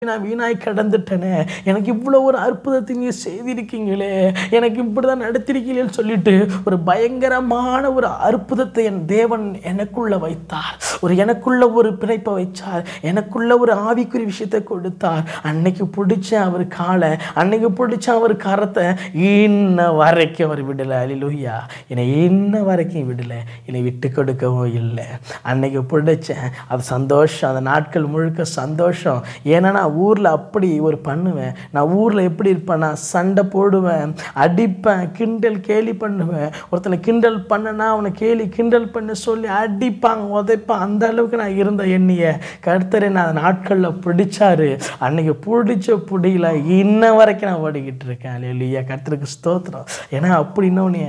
நான் வீணாய் கடந்துட்டேனே எனக்கு இவ்வளோ ஒரு அற்புதத்தை நீ செய்திருக்கீங்களே எனக்கு இப்படி தான் நடத்திருக்கீங்களேன்னு சொல்லிட்டு ஒரு பயங்கரமான ஒரு அற்புதத்தை என் தேவன் எனக்குள்ள வைத்தார் ஒரு எனக்குள்ள ஒரு பிணைப்பை வைச்சார் எனக்குள்ள ஒரு ஆவிக்குறி விஷயத்தை கொடுத்தார் அன்னைக்கு பிடிச்ச அவர் காலை அன்னைக்கு பிடிச்ச அவர் கரத்தை இன்ன வரைக்கும் அவர் விடலை அலிலுயா என்னை இன்ன வரைக்கும் விடலை என்னை விட்டு கொடுக்கவும் இல்லை அன்னைக்கு பிடிச்சேன் அது சந்தோஷம் அந்த நாட்கள் முழுக்க சந்தோஷம் ஏன்னா நான் ஊரில் அப்படி ஒரு பண்ணுவேன் நான் ஊரில் எப்படி இருப்பேன் நான் சண்டை போடுவேன் அடிப்பேன் கிண்டல் கேலி பண்ணுவேன் ஒருத்தனை கிண்டல் பண்ணனா அவனை கேலி கிண்டல் பண்ண சொல்லி அடிப்பாங்க உதைப்பான் அந்த அளவுக்கு நான் இருந்த எண்ணிய கர்த்தரை நான் அந்த நாட்களில் பிடிச்சாரு அன்னைக்கு பிடிச்ச பிடியில இன்ன வரைக்கும் நான் ஓடிக்கிட்டு இருக்கேன் இல்லையா கர்த்தருக்கு ஸ்தோத்திரம் ஏன்னா அப்படின்னோடனே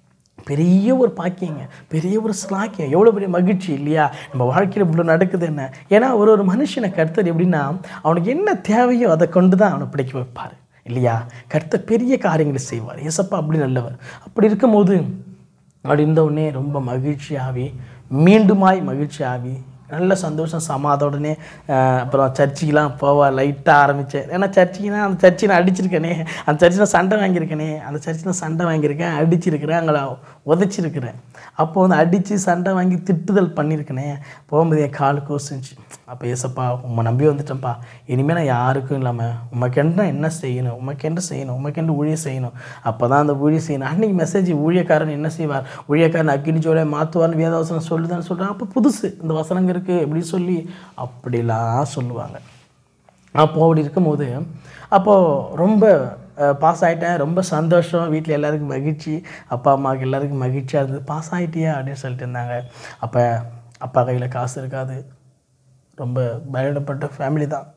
பெரிய ஒரு பாக்கியங்க பெரிய ஒரு ஸ்லாக்கியம் எவ்வளோ பெரிய மகிழ்ச்சி இல்லையா நம்ம வாழ்க்கையில் இவ்வளோ நடக்குது என்ன ஏன்னா ஒரு ஒரு மனுஷனை கர்த்தர் எப்படின்னா அவனுக்கு என்ன தேவையோ அதை கொண்டு தான் அவனை பிடிக்க வைப்பார் இல்லையா கர்த்தர் பெரிய காரியங்களை செய்வார் ஏசப்பா அப்படி நல்லவர் அப்படி இருக்கும்போது அப்படி இருந்த உடனே ரொம்ப மகிழ்ச்சியாகி மீண்டுமாய் மகிழ்ச்சியாகி நல்ல சந்தோஷம் சமாதோடனே அப்புறம் சர்ச்சுக்கெலாம் போவா லைட்டாக ஆரம்பித்தேன் ஏன்னா சர்ச்சுக்குனா அந்த சர்ச்சை நான் அடிச்சிருக்கேனே அந்த சர்ச்சில் நான் சண்டை வாங்கியிருக்கேனே அந்த சர்ச்சில் நான் சண்டை வாங்கியிருக்கேன் அடிச்சிருக்கிறேன் அங்கே உதச்சிருக்கிறேன் அப்போ வந்து அடித்து சண்டை வாங்கி திட்டுதல் பண்ணியிருக்கேனே போகும்போது என் கால் கோசிச்சு அப்போ ஏசப்பா உம்மை நம்பி வந்துட்டேன்ப்பா இனிமேல் நான் யாருக்கும் இல்லாமல் உமக்கென்று என்ன செய்யணும் உமக்கென்று செய்யணும் உமக்கென்று ஊழியம் செய்யணும் அப்போ தான் அந்த ஊழியம் செய்யணும் அன்றைக்கி மெசேஜ் ஊழியக்காரன் என்ன செய்வார் ஊழியக்காரன் அக்கினி ஜோலை மாற்றுவார்னு வேதவசனம் சொல்லுதான்னு சொல்கிறான் அப்போ புதுசு இந்த வசனங்க இருக்குது எப்படி சொல்லி அப்படிலாம் சொல்லுவாங்க அப்போ அப்படி இருக்கும்போது அப்போது ரொம்ப பாஸ் ஆகிட்டேன் ரொம்ப சந்தோஷம் வீட்டில் எல்லாருக்கும் மகிழ்ச்சி அப்பா அம்மாவுக்கு எல்லாருக்கும் மகிழ்ச்சியாக இருந்தது பாஸ் ஆகிட்டியா அப்படின்னு சொல்லிட்டு இருந்தாங்க அப்போ அப்பா கையில் காசு இருக்காது ரொம்ப பயப்படப்பட்ட ஃபேமிலி தான்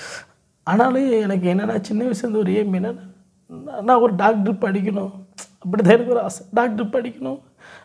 ஆனாலும் எனக்கு என்னென்னா சின்ன வயசுலேருந்து ஒரு ஏம் என்னென்னா நான் ஒரு டாக்டர் படிக்கணும் அப்படி தான் எனக்கு ஒரு ஆசை டாக்டர் படிக்கணும்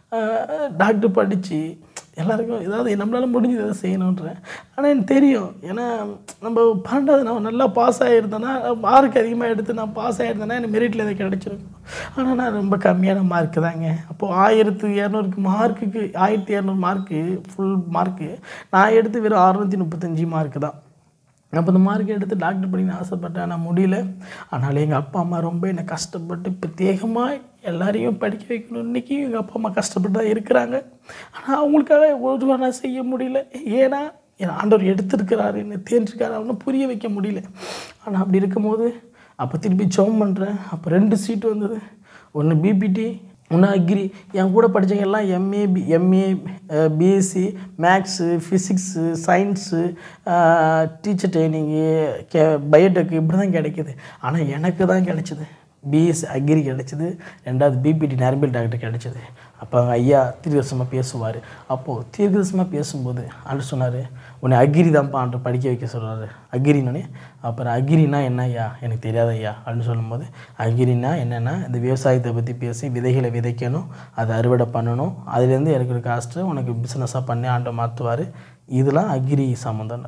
டாக்டர் படித்து எல்லாருக்கும் ஏதாவது நம்மளால் முடிஞ்சது எதாவது செய்யணுன்றேன் ஆனால் எனக்கு தெரியும் ஏன்னா நம்ம பன்னெண்டாவது நான் நல்லா பாஸ் ஆகிருந்தேன்னா மார்க் அதிகமாக எடுத்து நான் பாஸ் ஆகிருந்தேன்னா எனக்கு மெரிட்டில் எதாவது கிடச்சிருக்கும் ஆனால் நான் ரொம்ப கம்மியான மார்க்கு தாங்க அப்போது ஆயிரத்து இரநூறுக்கு மார்க்குக்கு ஆயிரத்தி இரநூறு மார்க்கு ஃபுல் மார்க்கு நான் எடுத்து வெறும் அறுநூற்றி முப்பத்தஞ்சு மார்க்கு தான் அப்போ இந்த மார்க் எடுத்து டாக்டர் படிக்கணும்னு ஆசைப்பட்டேன் ஆனால் முடியல ஆனால் எங்கள் அப்பா அம்மா ரொம்ப என்னை கஷ்டப்பட்டு பிரத்யேகமாக எல்லாரையும் படிக்க வைக்கணும் இன்றைக்கி எங்கள் அப்பா அம்மா கஷ்டப்பட்டு தான் இருக்கிறாங்க ஆனால் அவங்களுக்காக ஒரு நான் செய்ய முடியல ஏன்னா என் ஆண்டவர் எடுத்திருக்கிறாரு என்ன தேர்ந்திருக்காரு அவனை புரிய வைக்க முடியல ஆனால் அப்படி இருக்கும்போது அப்போ திருப்பி ஜோம் பண்ணுறேன் அப்போ ரெண்டு சீட்டு வந்தது ஒன்று பிபிடி இன்னும் அக்ரி என் கூட படித்தவங்க எல்லாம் MA B MA BSc maths physics science teacher training கே பயோடெக் இப்படி தான் கிடைக்கிது ஆனால் எனக்கு தான் கிடைச்சிது பிஎஸ்சி அக்ரி கிடச்சிது ரெண்டாவது பிபிடி நரம்பியல் டாக்டர் கிடச்சிது அப்போ அவங்க ஐயா தீர்க்கதரிசனமாக பேசுவார் அப்போது தீர்க்கதரிசனமாக பேசும்போது ஆண்டு சொன்னார் உன்னை அக்ரி தான்ப்பா ஆண்டு படிக்க வைக்க சொல்கிறாரு அக்ரினோடனே அப்புறம் அக்ரினா என்ன ஐயா எனக்கு தெரியாத ஐயா அப்படின்னு சொல்லும்போது அக்ரினா என்னென்னா இந்த விவசாயத்தை பற்றி பேசி விதைகளை விதைக்கணும் அதை அறுவடை பண்ணணும் அதுலேருந்து எனக்கு ஒரு காஸ்ட்டு உனக்கு பிஸ்னஸாக பண்ணி ஆண்டை மாற்றுவார் இதெல்லாம் அக்ரி சம்மந்தம்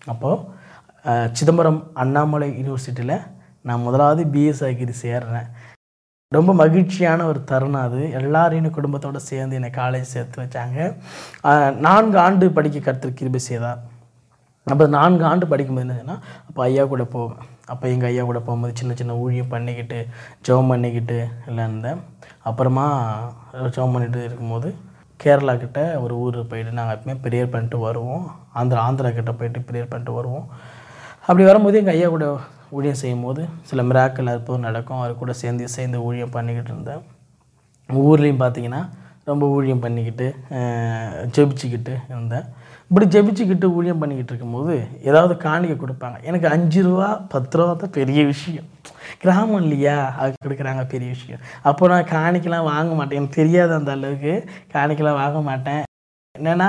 அப்போது சிதம்பரம் அண்ணாமலை யூனிவர்சிட்டியில் நான் முதலாவது பிஎஸ் அக்ரி சேர்றேன் ரொம்ப மகிழ்ச்சியான ஒரு தருணம் அது எல்லாரையும் குடும்பத்தோடு சேர்ந்து என்னை காலேஜ் சேர்த்து வச்சாங்க நான்கு ஆண்டு படிக்க கருத்து கிருபி செய்தார் அப்போ நான்கு ஆண்டு படிக்கும்போது என்னன்னா அப்போ ஐயா கூட போவேன் அப்போ எங்கள் ஐயா கூட போகும்போது சின்ன சின்ன ஊழியம் பண்ணிக்கிட்டு ஜெபம் பண்ணிக்கிட்டு எல்லாம் இருந்தேன் அப்புறமா ஜெபம் பண்ணிட்டு இருக்கும்போது கேரளா கிட்ட ஒரு ஊர் போயிட்டு நாங்கள் எப்பவுமே ப்ரேயர் பண்ணிட்டு வருவோம் ஆந்திரா ஆந்திரா கிட்ட போயிட்டு ப்ரேயர் பண்ணிட்டு வருவோம் அப்படி வரும்போது எங்கள் ஐயா கூட ஊழியம் செய்யும்போது சில மிராக்கள் அற்புதம் நடக்கும் அவர் கூட சேர்ந்து சேர்ந்து ஊழியம் பண்ணிக்கிட்டு இருந்தேன் ஊர்லேயும் பார்த்தீங்கன்னா ரொம்ப ஊழியம் பண்ணிக்கிட்டு ஜெபிச்சுக்கிட்டு இருந்தேன் இப்படி ஜெபிச்சுக்கிட்டு ஊழியம் பண்ணிக்கிட்டு இருக்கும்போது ஏதாவது காணிக்கை கொடுப்பாங்க எனக்கு அஞ்சு ரூபா பத்து ரூபா தான் பெரிய விஷயம் கிராமம் இல்லையா அது கொடுக்குறாங்க பெரிய விஷயம் அப்போ நான் காணிக்கெலாம் வாங்க மாட்டேன் எனக்கு தெரியாது அந்த அளவுக்கு காணிக்கெலாம் வாங்க மாட்டேன் என்னென்னா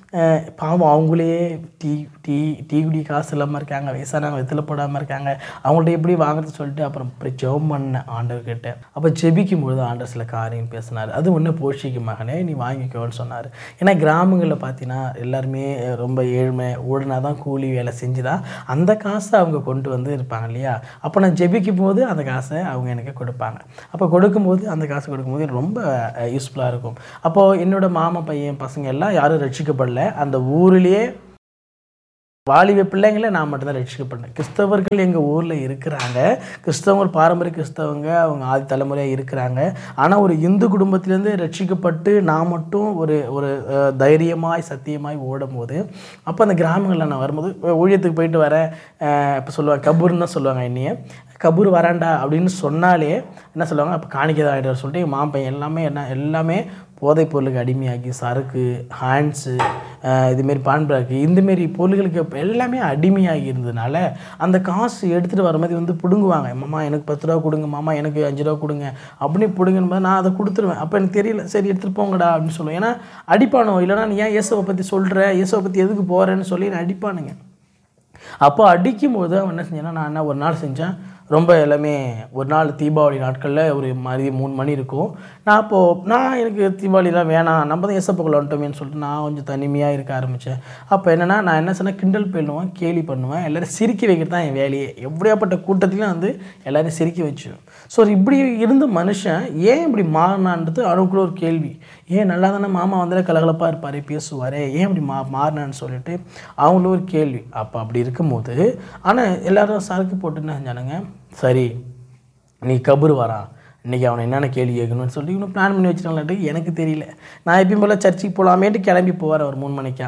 பாவம் அவங்களே டீ டீ டீ குடி காசு இல்லாமல் இருக்காங்க வயசானவங்க வெத்தில் போடாமல் இருக்காங்க அவங்கள்ட்ட எப்படி வாங்குறது சொல்லிட்டு அப்புறம் அப்புறம் ஜெபம் பண்ணேன் ஆண்டவர்கிட்ட அப்போ ஜெபிக்கும் பொழுது ஆண்டவர் சில காரியம் பேசினார் அது ஒன்று போஷிக்கு மகனே நீ வாங்கிக்கோன்னு சொன்னார் ஏன்னா கிராமங்களில் பார்த்தீங்கன்னா எல்லாருமே ரொம்ப ஏழ்மை ஓடுனா தான் கூலி வேலை செஞ்சு தான் அந்த காசை அவங்க கொண்டு வந்து இருப்பாங்க இல்லையா அப்போ நான் ஜெபிக்கும் போது அந்த காசை அவங்க எனக்கு கொடுப்பாங்க அப்போ கொடுக்கும்போது அந்த காசு கொடுக்கும்போது ரொம்ப யூஸ்ஃபுல்லாக இருக்கும் அப்போது என்னோடய மாமா பையன் பசங்க எல்லாம் யாரும் ரட்சிக்கப்படல அந்த ஊர்லேயே வாலிப பிள்ளைங்களே நான் மட்டும்தான் ரட்சிக்கப்பட்டேன் கிறிஸ்தவர்கள் எங்கள் ஊரில் இருக்கிறாங்க கிறிஸ்தவங்கள் பாரம்பரிய கிறிஸ்தவங்க அவங்க ஆதி தலைமுறையாக இருக்கிறாங்க ஆனால் ஒரு இந்து குடும்பத்திலேருந்து ரட்சிக்கப்பட்டு நான் மட்டும் ஒரு ஒரு அஹ், தைரியமாய் சத்தியமாய் ஓடும் போது அப்போ அந்த கிராமங்களில் நான் வரும்போது அஹ், ஊழியத்துக்கு போயிட்டு வரேன் இப்போ சொல்லுவாங்க கபூர்னு தான் சொல்லுவாங்க என்னைய கபூர் வராண்டா அப்படின்னு சொன்னாலே என்ன சொல்லுவாங்க அப்போ காணிக்கை ஆகிட்டு சொல்லிட்டு எங்கள் மாம்பையன் எல்லாமே என்ன எல்லாமே போதைப் பொருளுக்கு அடிமையாகி சரக்கு ஹேண்ட்ஸு இதுமாரி பான்பராக்கு இந்தமாரி பொருள்களுக்கு இப்ப எல்லாமே அடிமையாகி இருந்ததுனால அந்த காசு எடுத்துகிட்டு வர மாதிரி வந்து பிடுங்குவாங்க மாமா எனக்கு பத்து ரூபா கொடுங்க மாமா எனக்கு அஞ்சு ரூபா கொடுங்க அப்படின்னு பிடுங்கும்போது நான் அதை கொடுத்துருவேன் அப்போ எனக்கு தெரியல சரி எடுத்துகிட்டு போங்கடா அப்படின்னு சொல்லுவேன் ஏன்னா அடிப்பானோ இல்லைனா நீ ஏன் இயேசுவை பற்றி சொல்கிற இயேசுவை பற்றி எதுக்கு போகிறேன்னு சொல்லி நான் அடிப்பானுங்க அப்போ அடிக்கும் போது அவன் என்ன செஞ்சான்னா நான் என்ன ஒரு நாள் செஞ்சேன் ரொம்ப எல்லாமே ஒரு நாள் தீபாவளி நாட்களில் ஒரு மாதிரி மூணு மணி இருக்கும் நான் அப்போது நான் எனக்கு தீபாவளிலாம் வேணாம் நம்ம தான் எசப்பக்குள்ள வந்துட்டோமேன்னு சொல்லிட்டு நான் கொஞ்சம் தனிமையாக இருக்க ஆரம்பித்தேன் அப்போ என்னென்னா நான் என்ன சொன்னேன் கிண்டல் பண்ணுவேன் கேலி பண்ணுவேன் எல்லோரும் சிரிக்க வைக்கிறது தான் என் வேலையே எப்படியாப்பட்ட கூட்டத்திலையும் வந்து எல்லோரும் சிரிக்க வச்சிடும் ஸோ இப்படி இருந்த மனுஷன் ஏன் இப்படி மாறினான்றது அவனுக்குள்ள ஒரு கேள்வி ஏன் நல்லா தானே மாமா வந்து கலகலப்பாக இருப்பார் பேசுவார் ஏன் இப்படி மா மாறினான்னு சொல்லிட்டு அவங்களும் ஒரு கேள்வி அப்போ அப்படி இருக்கும்போது ஆனால் எல்லாரும் சரக்கு போட்டு என்ன செஞ்சானுங்க சரி நீ கபூர் வரான் இன்றைக்கி அவனை என்னென்ன கேள்வி கேட்கணும்னு சொல்லி இவனு பிளான் பண்ணி வச்சுட்டாங்களாட்டு எனக்கு தெரியல நான் எப்பயும் போல் சர்ச்சுக்கு போகலாமேட்டு கிளம்பி போவார் ஒரு மூணு மணிக்கா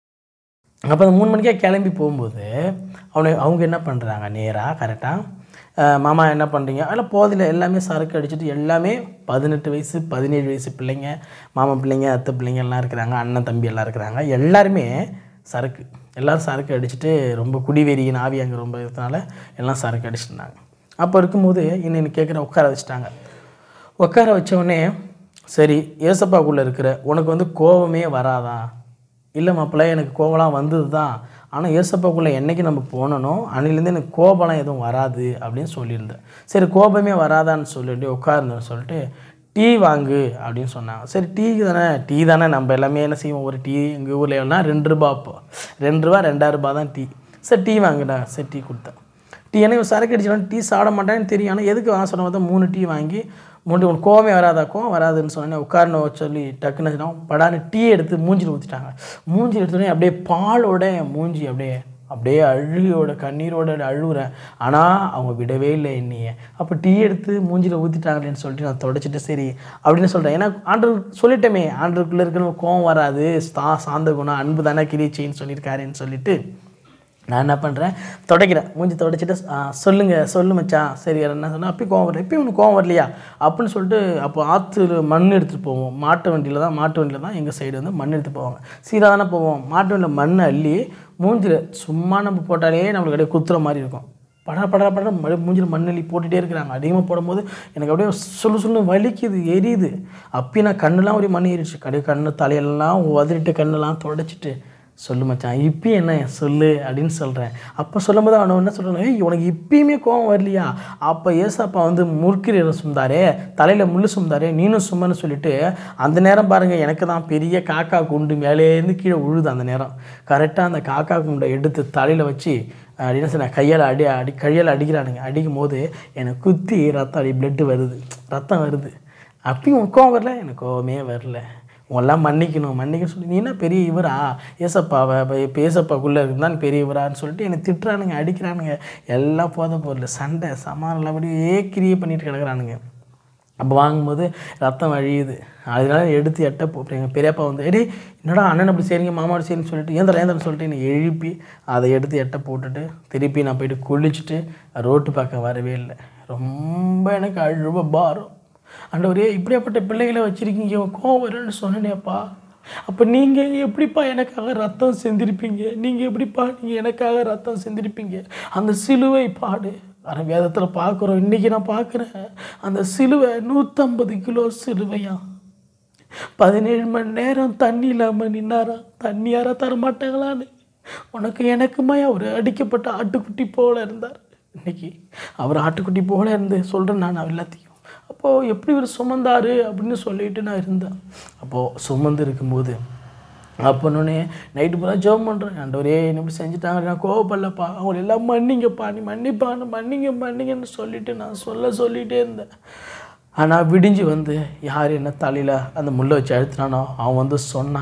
அப்போ அந்த மூணு மணிக்கே கிளம்பி போகும்போது அவனை அவங்க என்ன பண்ணுறாங்க நேராக கரெக்டாக மாமா என்ன பண்ணுறீங்க அதில் போதில் எல்லாமே சரக்கு அடிச்சுட்டு எல்லாமே பதினெட்டு வயசு பதினேழு வயசு பிள்ளைங்க மாமா பிள்ளைங்க அத்தை பிள்ளைங்க எல்லாம் இருக்கிறாங்க அண்ணன் தம்பி எல்லாம் இருக்கிறாங்க எல்லாருமே சரக்கு எல்லோரும் சரக்கு அடிச்சுட்டு ரொம்ப குடிவெறியின் ஆவி அங்கே ரொம்ப இருக்கிறதுனால எல்லாம் சரக்கு அடிச்சிருந்தாங்க அப்போ இருக்கும்போது இன்னும் கேட்குற உட்கார வச்சுட்டாங்க உட்கார வச்ச உடனே சரி ஏசப்பாக்குள்ளே இருக்கிற உனக்கு வந்து கோபமே வராதா இல்லை மாப்பிள்ள எனக்கு கோபம்லாம் வந்தது தான் ஆனால் ஏசப்பாக்குள்ளே என்னைக்கு நம்ம போனனோ அன்னிலேருந்து எனக்கு கோபம்லாம் எதுவும் வராது அப்படின்னு சொல்லியிருந்தேன் சரி கோபமே வராதான்னு சொல்லிட்டு உட்காருந்தேன்னு சொல்லிட்டு டீ வாங்கு அப்படின்னு சொன்னாங்க சரி டீ தானே டீ தானே நம்ம எல்லாமே என்ன செய்வோம் ஒரு டீ எங்கள் ஊரில் எவ்வளோனா ரெண்டு ரூபா அப்போ ரெண்டு ரூபா ரெண்டாயிரம் ரூபா தான் டீ சரி டீ வாங்குடா சரி டீ கொடுத்தேன் டீ என்ன இவன் சரக்கு அடிச்சாலும் டீ சாப்பிட மாட்டேன்னு தெரியும் ஆனால் எதுக்கு வாங்க சொன்ன பார்த்தா மூணு டீ வாங்கி மூணு உனக்கு கோவமே வராதா கோவம் வராதுன்னு சொன்னேன் உட்காரணும் சொல்லி டக்குன்னு சொன்னோம் படான்னு டீ எடுத்து மூஞ்சில் ஊற்றிட்டாங்க மூஞ்சி எடுத்தோடனே அப்படியே பாலோட என் மூஞ்சி அப்படியே அப்படியே அழுகையோட கண்ணீரோட அழுகுறேன் ஆனால் அவங்க விடவே இல்லை என்னைய அப்போ டீ எடுத்து மூஞ்சில் ஊற்றிட்டாங்களேன்னு சொல்லிட்டு நான் தொடச்சிட்டு சரி அப்படின்னு சொல்கிறேன் ஏன்னா ஆண்டவர் சொல்லிட்டோமே ஆண்டருக்குள்ளே இருக்கிற கோவம் வராது சா சாந்த குணம் அன்பு தானே கிரிச்சின்னு சொல்லியிருக்காருன்னு சொல்லிட்டு நான் என்ன பண்ணுறேன் தொடக்கிறேன் மூஞ்சி தொடச்சிட்டு "ஆ, சொல்லுங்க சொல்லு மச்சான் சரி வேறு என்ன சொன்னால் அப்பயும் கோவம் வரல இப்பயும் உனக்கு கோவம் வரலையா அப்படின்னு சொல்லிட்டு அப்போ ஆற்று மண் எடுத்துகிட்டு போவோம் மாட்டு வண்டியில் தான் மாட்டு வண்டியில் தான் எங்கள் சைடு வந்து மண் எடுத்து போவாங்க சீராக தானே போவோம் மாட்டு வண்டியில் மண் அள்ளி மூஞ்சில் சும்மா நம்ம போட்டாலே நம்மளுக்கு அப்படியே குத்துற மாதிரி இருக்கும் படா படா படா மழை மூஞ்சில் மண்ணள்ளி போட்டுகிட்டே இருக்கிறாங்க அதிகமாக போடும்போது எனக்கு அப்படியே சொல்லு சொல்லு வலிக்குது எரியுது அப்பயும் நான் கண்ணுலாம் ஒரு மண் ஏறிடுச்சு கடை கண்ணு தலையெல்லாம் உதறிட்டு கண்ணெல்லாம் தொடச்சிட்டு சொல்லு மச்சான் இப்பயும் என்ன சொல்லு அப்படின்னு சொல்கிறேன் அப்போ சொல்லும்போது அவனை என்ன சொல்கிறான் ஏய் உனக்கு இப்பயுமே கோவம் வரலையா அப்போ ஏசப்பா வந்து முறுக்கிறீரை சுந்தாரே தலையில் முள்ளு சுந்தாரே நீனும் சும்மன்னு சொல்லிட்டு அந்த நேரம் பாருங்கள் எனக்கு தான் பெரிய காக்கா குண்டு மேலேருந்து கீழே உழுது அந்த நேரம் கரெக்டாக அந்த காக்கா குண்டை எடுத்து தலையில் வச்சு அப்படின்னு சொன்ன கையால் அடி அடி கையால் அடிக்கிறானுங்க அடிக்கும் போது எனக்கு குத்தி ரத்தம் அடி பிளட்டு வருது ரத்தம் வருது அப்பயும் உனக்கு கோவம் வரல எனக்கு கோவமே வரல உங்களாம் மன்னிக்கணும் மன்னிக்கணும் சொல்லி நீ என்ன பெரிய இவரா ஏசப்பாவை இப்போ ஏசப்பாக்குள்ளே இருந்தான் பெரிய இவரான்னு சொல்லிட்டு என்னை திட்டுறானுங்க அடிக்கிறானுங்க எல்லாம் போத பொருள் சண்டை சமாதானம் அப்படியே கிரியை பண்ணிட்டு கிடக்குறானுங்க அப்போ வாங்கும்போது ரத்தம் வழியுது அதனால எடுத்து எட்ட போட்டு எங்கள் பெரியப்பா வந்து எடே என்னடா அண்ணன் அப்படி சரிங்க மாமா அப்படி சரின்னு சொல்லிட்டு ஏந்திர ஏந்திரன்னு சொல்லிட்டு என்னை எழுப்பி அதை எடுத்து எட்ட போட்டுட்டு திருப்பி நான் போயிட்டு குளிச்சுட்டு ரோட்டு பக்கம் வரவே இல்லை ரொம்ப எனக்கு அழுவ பாரம் ஆண்டவரே இப்படியாப்பட்ட பிள்ளைகளை வச்சுருக்கீங்க கோவம் வரும்னு சொன்னேனேப்பா அப்போ நீங்கள் எப்படிப்பா எனக்காக ரத்தம் செஞ்சிருப்பீங்க நீங்கள் எப்படிப்பா நீங்கள் எனக்காக ரத்தம் செஞ்சிருப்பீங்க அந்த சிலுவை பாடு ஆனால் வேதத்தில் பார்க்குறோம் இன்றைக்கி நான் பார்க்குறேன் அந்த சிலுவை நூற்றம்பது கிலோ சிலுவையா பதினேழு மணி நேரம் தண்ணி இல்லாமல் நின்னாரா தண்ணி யாரா தர மாட்டாங்களான்னு உனக்கு எனக்குமாய் அவர் அடிக்கப்பட்ட ஆட்டுக்குட்டி போல இருந்தார் இன்னைக்கு அவர் ஆட்டுக்குட்டி போல இருந்து சொல்கிறேன் நான் எல்லாத்தையும் அப்போது எப்படி இவர் சுமந்தாரு அப்படின்னு சொல்லிட்டு நான் இருந்தேன் அப்போது சுமந்து இருக்கும்போது அப்போனே நைட்டு பூரா ஜெபம் பண்ணுறேன் ஆண்டவரே என்ன இப்படி செஞ்சுட்டாங்க நான் கோவப்படலப்பா அவங்க எல்லாம் மன்னிங்கப்பா நீ மன்னிப்பான்னு மன்னிங்க மன்னிங்கன்னு சொல்லிட்டு நான் சொல்ல சொல்லிகிட்டே இருந்தேன் ஆனால் விடிஞ்சு வந்து யார் என்ன தலையில் அந்த முள்ளை வச்சு அழுத்தினானோ அவன் வந்து சொன்னான்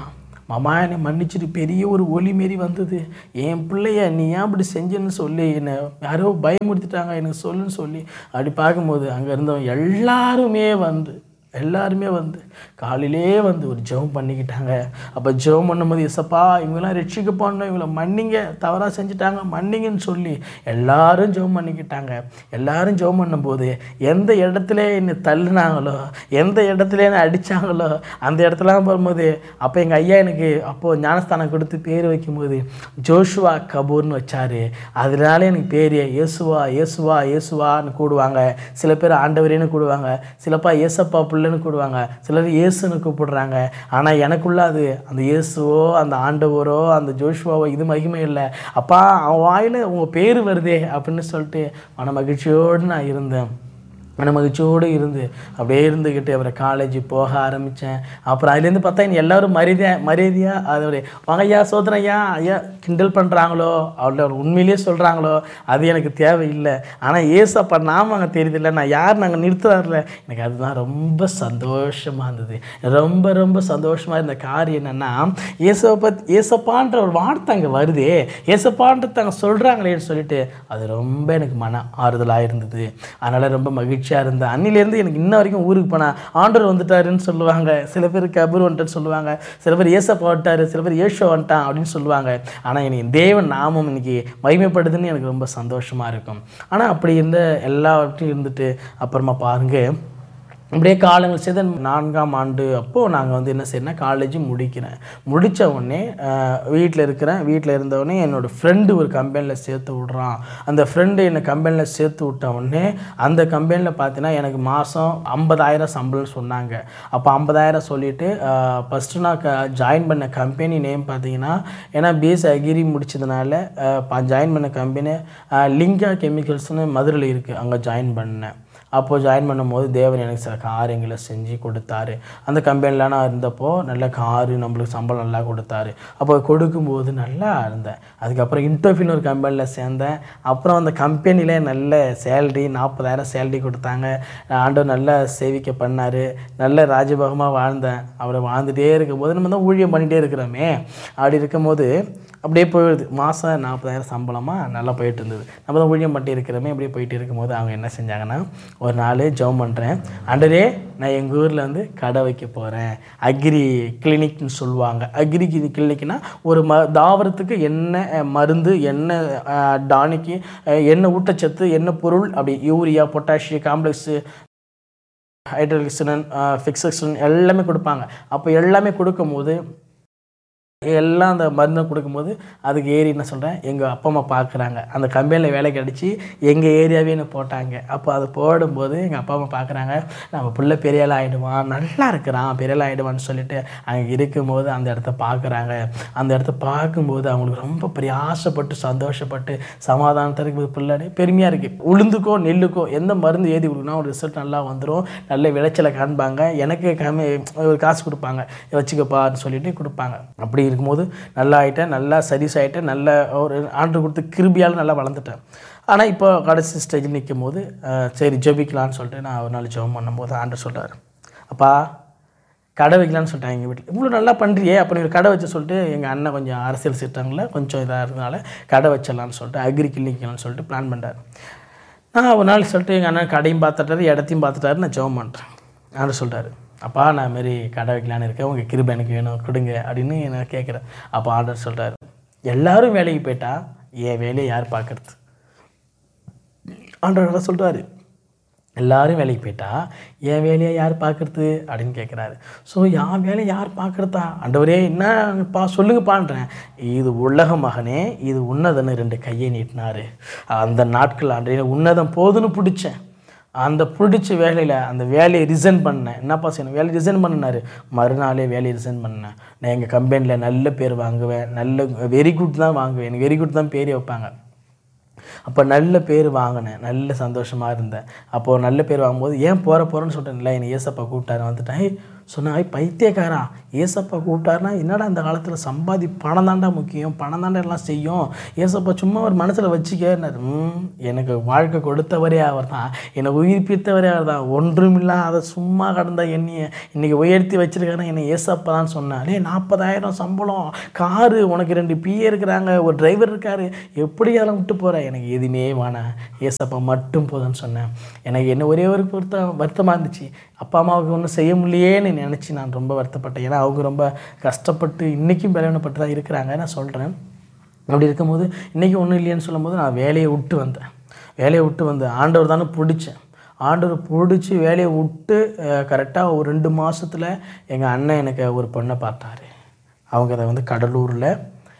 மாமா என்னை மன்னிச்சிட்டு பெரிய ஒரு ஒலி மாரி வந்தது என் பிள்ளைய நீ ஏன் அப்படி செஞ்சேன்னு சொல்லி என்னை யாரோ பயமுறுத்திட்டாங்க எனக்கு சொல்லுன்னு சொல்லி அப்படி பார்க்கும்போது அங்கே இருந்தவங்க எல்லாருமே வந்து எல்லாருமே வந்து காலையிலே வந்து ஒரு ஜெபம் பண்ணிக்கிட்டாங்க அப்போ ஜெபம் பண்ணும்போது எசப்பா இவங்கெல்லாம் ரட்சிக்க போனோம் இவங்களை மன்னிங்க தவறாக செஞ்சுட்டாங்க மன்னிங்கன்னு சொல்லி எல்லாரும் ஜெபம் பண்ணிக்கிட்டாங்க எல்லாரும் ஜெபம் பண்ணும்போது எந்த இடத்துல என்னை தள்ளுனாங்களோ எந்த இடத்துல என்னை அடித்தாங்களோ அந்த இடத்துலாம் போகும்போது அப்போ எங்கள் ஐயா எனக்கு அப்போது ஞானஸ்தானம் கொடுத்து பேர் வைக்கும்போது ஜோஷுவா கபூர்னு வச்சாரு அதனால எனக்கு பேர் இயேசுவா இயேசுவா இயேசுவான்னு கூடுவாங்க சில பேர் ஆண்டவரேன்னு கூடுவாங்க சிலப்பா ஏசப்பா பிள்ளைன்னு கூடுவாங்க சிலர் இயேசுன்னு கூப்பிடுறாங்க ஆனால் எனக்குள்ள அது அந்த இயேசுவோ அந்த ஆண்டவரோ அந்த ஜோஷுவாவோ இது மகிமை இல்லை அப்பா அவன் வாயில் உங்கள் பேர் வருதே அப்படின்னு சொல்லிட்டு மன மகிழ்ச்சியோடு நான் இருந்தேன் மன மகிழ்ச்சியோடு இருந்து அப்படியே இருந்துக்கிட்டு அப்புறம் காலேஜ் போக ஆரம்பித்தேன் அப்புறம் அதுலேருந்து பார்த்தா இனி எல்லாரும் மரியாதை மரியாதையாக அதோடைய வாங்க ஐயா சோதனை ஐயா ஐயா கிண்டல் பண்ணுறாங்களோ அவளை உண்மையிலேயே சொல்கிறாங்களோ அது எனக்கு தேவையில்லை ஆனால் ஏசப்பா நாம அங்கே தெரியுதில்ல நான் யார் நாங்கள் நிறுத்துறாருல எனக்கு அதுதான் ரொம்ப சந்தோஷமாக இருந்தது ரொம்ப ரொம்ப சந்தோஷமாக இருந்த காரியம் என்னென்னா ஏசப்பா பத் ஏசப்பான்ற ஒரு வார்த்தை அங்கே வருதே ஏசப்பான்றது அங்கே சொல்கிறாங்களேன்னு சொல்லிட்டு அது ரொம்ப எனக்கு மன ஆறுதலாக இருந்தது அதனால் ரொம்ப மகிழ்ச்சியாக இருந்தேன் அன்னிலேருந்து எனக்கு இன்ன வரைக்கும் ஊருக்கு போனால் ஆண்டவர் வந்துட்டாருன்னு சொல்லுவாங்க சில பேர் கபூர் வந்துட்டான்னு சொல்லுவாங்க சில பேர் ஏசப்பா வந்துட்டாரு சில பேர் ஏஷோ வந்துட்டான் அப்படின்னு சொல்லுவாங்க ஆனால் எனக்கு தேவன் நாமம் இன்னைக்கு மகிமைப்படுதுன்னு எனக்கு ரொம்ப சந்தோஷமாக இருக்கும் ஆனால் அப்படி இருந்த எல்லாவற்றையும் இருந்துட்டு அப்புறமா பாருங்கள் இப்படியே காலங்கள் செய்த நான்காம் ஆண்டு அப்போது நாங்கள் வந்து என்ன செய்யறோம்னா காலேஜ் முடிக்கிறேன் முடித்த உடனே வீட்டில் இருக்கிறேன் வீட்டில் இருந்தவுடனே என்னோடய ஃப்ரெண்டு ஒரு கம்பெனியில் சேர்த்து விட்றான் அந்த ஃப்ரெண்டு என்னை கம்பெனியில் சேர்த்து விட்ட உடனே அந்த கம்பெனியில் பார்த்தீங்கன்னா எனக்கு மாதம் ஐம்பதாயிரம் சம்பளம் சொன்னாங்க அப்போ ஐம்பதாயிரம் சொல்லிவிட்டு ஃபஸ்ட்டு நான் க ஜாயின் பண்ண கம்பெனி நேம் பார்த்தீங்கன்னா ஏன்னா பிஎஸ் அகிரி முடிச்சதுனால ஜாயின் பண்ண கம்பெனி லிங்கா கெமிக்கல்ஸ்னு மதுரையில் இருக்குது அங்கே ஜாயின் பண்ணேன் அப்போது ஜாயின் பண்ணும்போது தேவன் எனக்கு சில காரியங்களை செஞ்சு கொடுத்தாரு அந்த கம்பெனியில் நான் இருந்தப்போ நல்ல காரு நம்மளுக்கு சம்பளம் நல்லா கொடுத்தாரு அப்போ கொடுக்கும்போது நல்லா இருந்தேன் அதுக்கப்புறம் இன்டர்வியூன்னு ஒரு கம்பெனியில் சேர்ந்தேன் அப்புறம் அந்த கம்பெனியில் நல்ல சேலரி நாற்பதாயிரம் சேலரி கொடுத்தாங்க ஆண்டவர் நல்லா சேவிக்க பண்ணார் நல்ல ராஜபகமாக வாழ்ந்தேன் அவரை வாழ்ந்துகிட்டே இருக்கும்போது நம்ம தான் ஊழியம் பண்ணிகிட்டே இருக்கிறோமே அப்படி இருக்கும்போது அப்படியே போயிடுது மாதம் நாற்பதாயிரம் சம்பளமாக நல்லா போயிட்டு இருந்தது நம்ம தான் ஊழியம் பண்ணிட்டு இருக்கிறோமே அப்படியே போயிட்டு இருக்கும்போது அவங்க என்ன செஞ்சாங்கன்னா ஒரு நாள் ஜெபம் பண்ணுறேன் ஆண்டரே நான் எங்கள் ஊரில் வந்து கடை வைக்க போகிறேன் அக்ரி கிளினிக்னு சொல்லுவாங்க அக்ரி கிளினிக்னா ஒரு ம தாவரத்துக்கு என்ன அஹ், மருந்து என்ன அஹ், டானிக்கு அஹ், என்ன ஊட்டச்சத்து என்ன பொருள் அப்படி யூரியா பொட்டாசியம் காம்ப்ளெக்ஸு ஹைட்ரலிக்சனன் ஃபிக்ஸக்சன் எல்லாமே கொடுப்பாங்க அப்போ எல்லாமே கொடுக்கும்போது எல்லாம் அந்த மருந்தை கொடுக்கும்போது அதுக்கு ஏறி என்ன சொல்கிறேன் எங்கள் அப்பா அம்மா பார்க்குறாங்க அந்த கம்பெனியில் வேலை கிடச்சி எங்கள் ஏரியாவே என்ன போட்டாங்க அப்போ அது போடும்போது எங்கள் அப்பா அம்மா பார்க்குறாங்க நம்ம பிள்ளை பெரிய ஆள் ஆகிடுவான் நல்லா இருக்கிறான் பெரிய ஆள் ஆகிடுவான்னு சொல்லிட்டு அங்கே இருக்கும்போது அந்த இடத்த பார்க்குறாங்க அந்த இடத்த பார்க்கும்போது அவங்களுக்கு ரொம்ப பிரயாசப்பட்டு சந்தோஷப்பட்டு சமாதானத்தை இருக்குது பிள்ளை பெருமையாக இருக்குது உளுந்துக்கோ நெல்லுக்கோ எந்த மருந்து ஏதி கொடுக்கணும் ஒரு ரிசல்ட் நல்லா வந்துடும் நல்ல விளைச்சலை காண்பாங்க எனக்கு கம்மி ஒரு காசு கொடுப்பாங்க வச்சுக்கப்பான்னு சொல்லிட்டு கொடுப்பாங்க அப்படி இருக்கும்போது நல்லா ஆகிட்டேன் நல்லா சர்வீஸ் ஆகிட்டேன் நல்ல ஒரு ஆர்டர் கொடுத்து கிருபியால் நல்லா வளர்ந்துட்டேன் ஆனால் இப்போ கடைசி ஸ்டேஜில் நிற்கும் போது அஹ், சரி ஜெபிக்கலான்னு சொல்லிட்டு நான் ஒரு நாள் ஜெபம் பண்ணும்போது ஆண்டர் சொல்கிறார் அப்பா கடை வைக்கலான்னு சொல்லிட்டாங்க எங்கள் வீட்டில் இவ்வளோ நல்லா பண்ணுறியே அப்போ நீ ஒரு கடை வச்சு சொல்லிட்டு எங்கள் அண்ணன் கொஞ்சம் அரசியல் சீட்டங்களில் கொஞ்சம் இதாக இருந்தனால கடை வச்சிடலான்னு சொல்லிட்டு அக்ரி கிளினிக்கலான்னு சொல்லிட்டு பிளான் பண்ணுறாரு நான் ஒரு நாள் சொல்லிட்டு எங்கள் அண்ணன் கடையும் பார்த்துட்டாரு இடத்தையும் பார்த்துட்டாரு நான் ஜெபம் பண்ணுறேன் ஆண்டர் சொல்லிட்டாரு அப்பா நான் மாரி கடை வைக்கலான்னு இருக்கேன் உங்கள் கிருபை எனக்கு வேணும் கொடுங்க அப்படின்னு நான் கேட்குறேன் அப்போ ஆண்டர் சொல்கிறாரு எல்லாரும் வேலைக்கு போயிட்டா என் வேலையை யார் பார்க்கறது ஆண்டவர் என்ன சொல்கிறாரு எல்லாரும் வேலைக்கு போயிட்டா என் வேலையை யார் பார்க்கறது அப்படின்னு கேட்குறாரு ஸோ என் வேலையை யார் பார்க்கறதா ஆண்டவரே என்னப்பா சொல்லுங்கப்பான்றேன் இது உலக மகனே இது உன்னதன்னு ரெண்டு கையை நீட்டினாரு அந்த நாட்கள் ஆண்டே உன்னதம் போதுன்னு பிடிச்சேன் அந்த பிடிச்ச வேலையில் அந்த வேலையை ரிசைன் பண்ணேன் என்னப்பா செய்யணும் வேலையை ரிசைன் பண்ணினாரு மறுநாளே வேலையை ரிசைன் பண்ணேன் நான் எங்கள் கம்பெனியில் நல்ல பேர் வாங்குவேன் நல்ல வெரி குட் தான் வாங்குவேன் எனக்கு வெரி குட் தான் பேரே வைப்பாங்க அப்போ நல்ல பேர் வாங்கினேன் நல்ல சந்தோஷமாக இருந்தேன் அப்போது நல்ல பேர் வாங்கும்போது ஏன் போகிற போகிறேன்னு சொல்லிட்டேன்ல என்னை ஏசப்பா கூப்பிட்டாரு வந்துட்டேன் "ஏய், சொன்னா "ஐய், பைத்தியக்காரா ஏசப்பா கூப்பிட்டாருன்னா என்னடா இந்த காலத்தில் சம்பாதி பணம் தாண்டா முக்கியம் பணம் தாண்டா எல்லாம் செய்யும் ஏசப்பா சும்மா ஒரு மனசில் வச்சுக்கன்னாரு ம் எனக்கு வாழ்க்கை கொடுத்தவரே அவர் தான் என்னை உயிர்ப்பித்தவரே அவர் தான் ஒன்றுமில்லாத சும்மா கடந்த என்னைய இன்னைக்கு உயர்த்தி வச்சிருக்காரு என்னை ஏசப்பா தான் சொன்னாலே நாற்பதாயிரம் சம்பளம் காரு உனக்கு ரெண்டு பிஏ இருக்கிறாங்க ஒரு டிரைவர் இருக்காரு எப்படி அதெல்லாம் விட்டு போகிற எனக்கு எதுவுமே வேணாம் ஏசப்பா மட்டும் போதும்னு சொன்னேன் எனக்கு என்ன ஒரே ஒரு பொருத்தம் வருத்தமாக இருந்துச்சு அப்பா அம்மாவுக்கு ஒன்றும் செய்ய முடியலையேன்னு நினச்சி நான் ரொம்ப வருத்தப்பட்டேன் ஏன்னா அவங்க ரொம்ப கஷ்டப்பட்டு இன்றைக்கும் பலவீனப்பட்டு தான் இருக்கிறாங்க நான் சொல்கிறேன் அப்படி இருக்கும்போது இன்றைக்கி ஒன்றும் இல்லையேன்னு சொல்லும்போது நான் வேலையை விட்டு வந்தேன் வேலையை விட்டு வந்து ஆண்டவர் தானே பிடிச்சேன் ஆண்டவர் பிடிச்சி வேலையை விட்டு கரெக்டாக ஒரு ரெண்டு மாதத்தில் எங்கள் அண்ணன் எனக்கு ஒரு பொண்ணை பார்த்தாரு அவங்க அதை வந்து கடலூரில்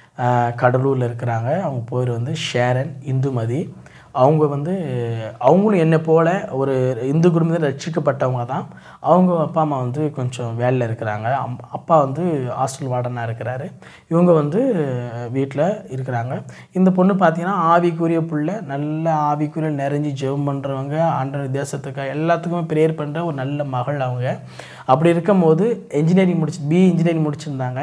கடலூரில் இருக்கிறாங்க அவங்க பேர் வந்து ஷேரன் இந்துமதி அவங்க வந்து அவங்களும் என்னை போல் ஒரு இந்து குடும்பத்தில் ரட்சிக்கப்பட்டவங்க தான் அவங்க அப்பா அம்மா வந்து கொஞ்சம் வேலையில் இருக்கிறாங்க அம் அப்பா வந்து ஹாஸ்டல் வார்டனாக இருக்கிறாரு இவங்க வந்து வீட்டில் இருக்கிறாங்க இந்த பொண்ணு பார்த்தீங்கன்னா ஆவிக்குரிய புள்ள நல்ல ஆவிக்குரிய நிறைஞ்சி ஜெபம் பண்ணுறவங்க ஆண்டவர் தேசத்துக்கு எல்லாத்துக்குமே ப்ரேயர் பண்ணுற ஒரு நல்ல மகள் அவங்க அப்படி இருக்கும்போது இன்ஜினியரிங் முடிச்சு பி இன்ஜினியரிங் முடிச்சிருந்தாங்க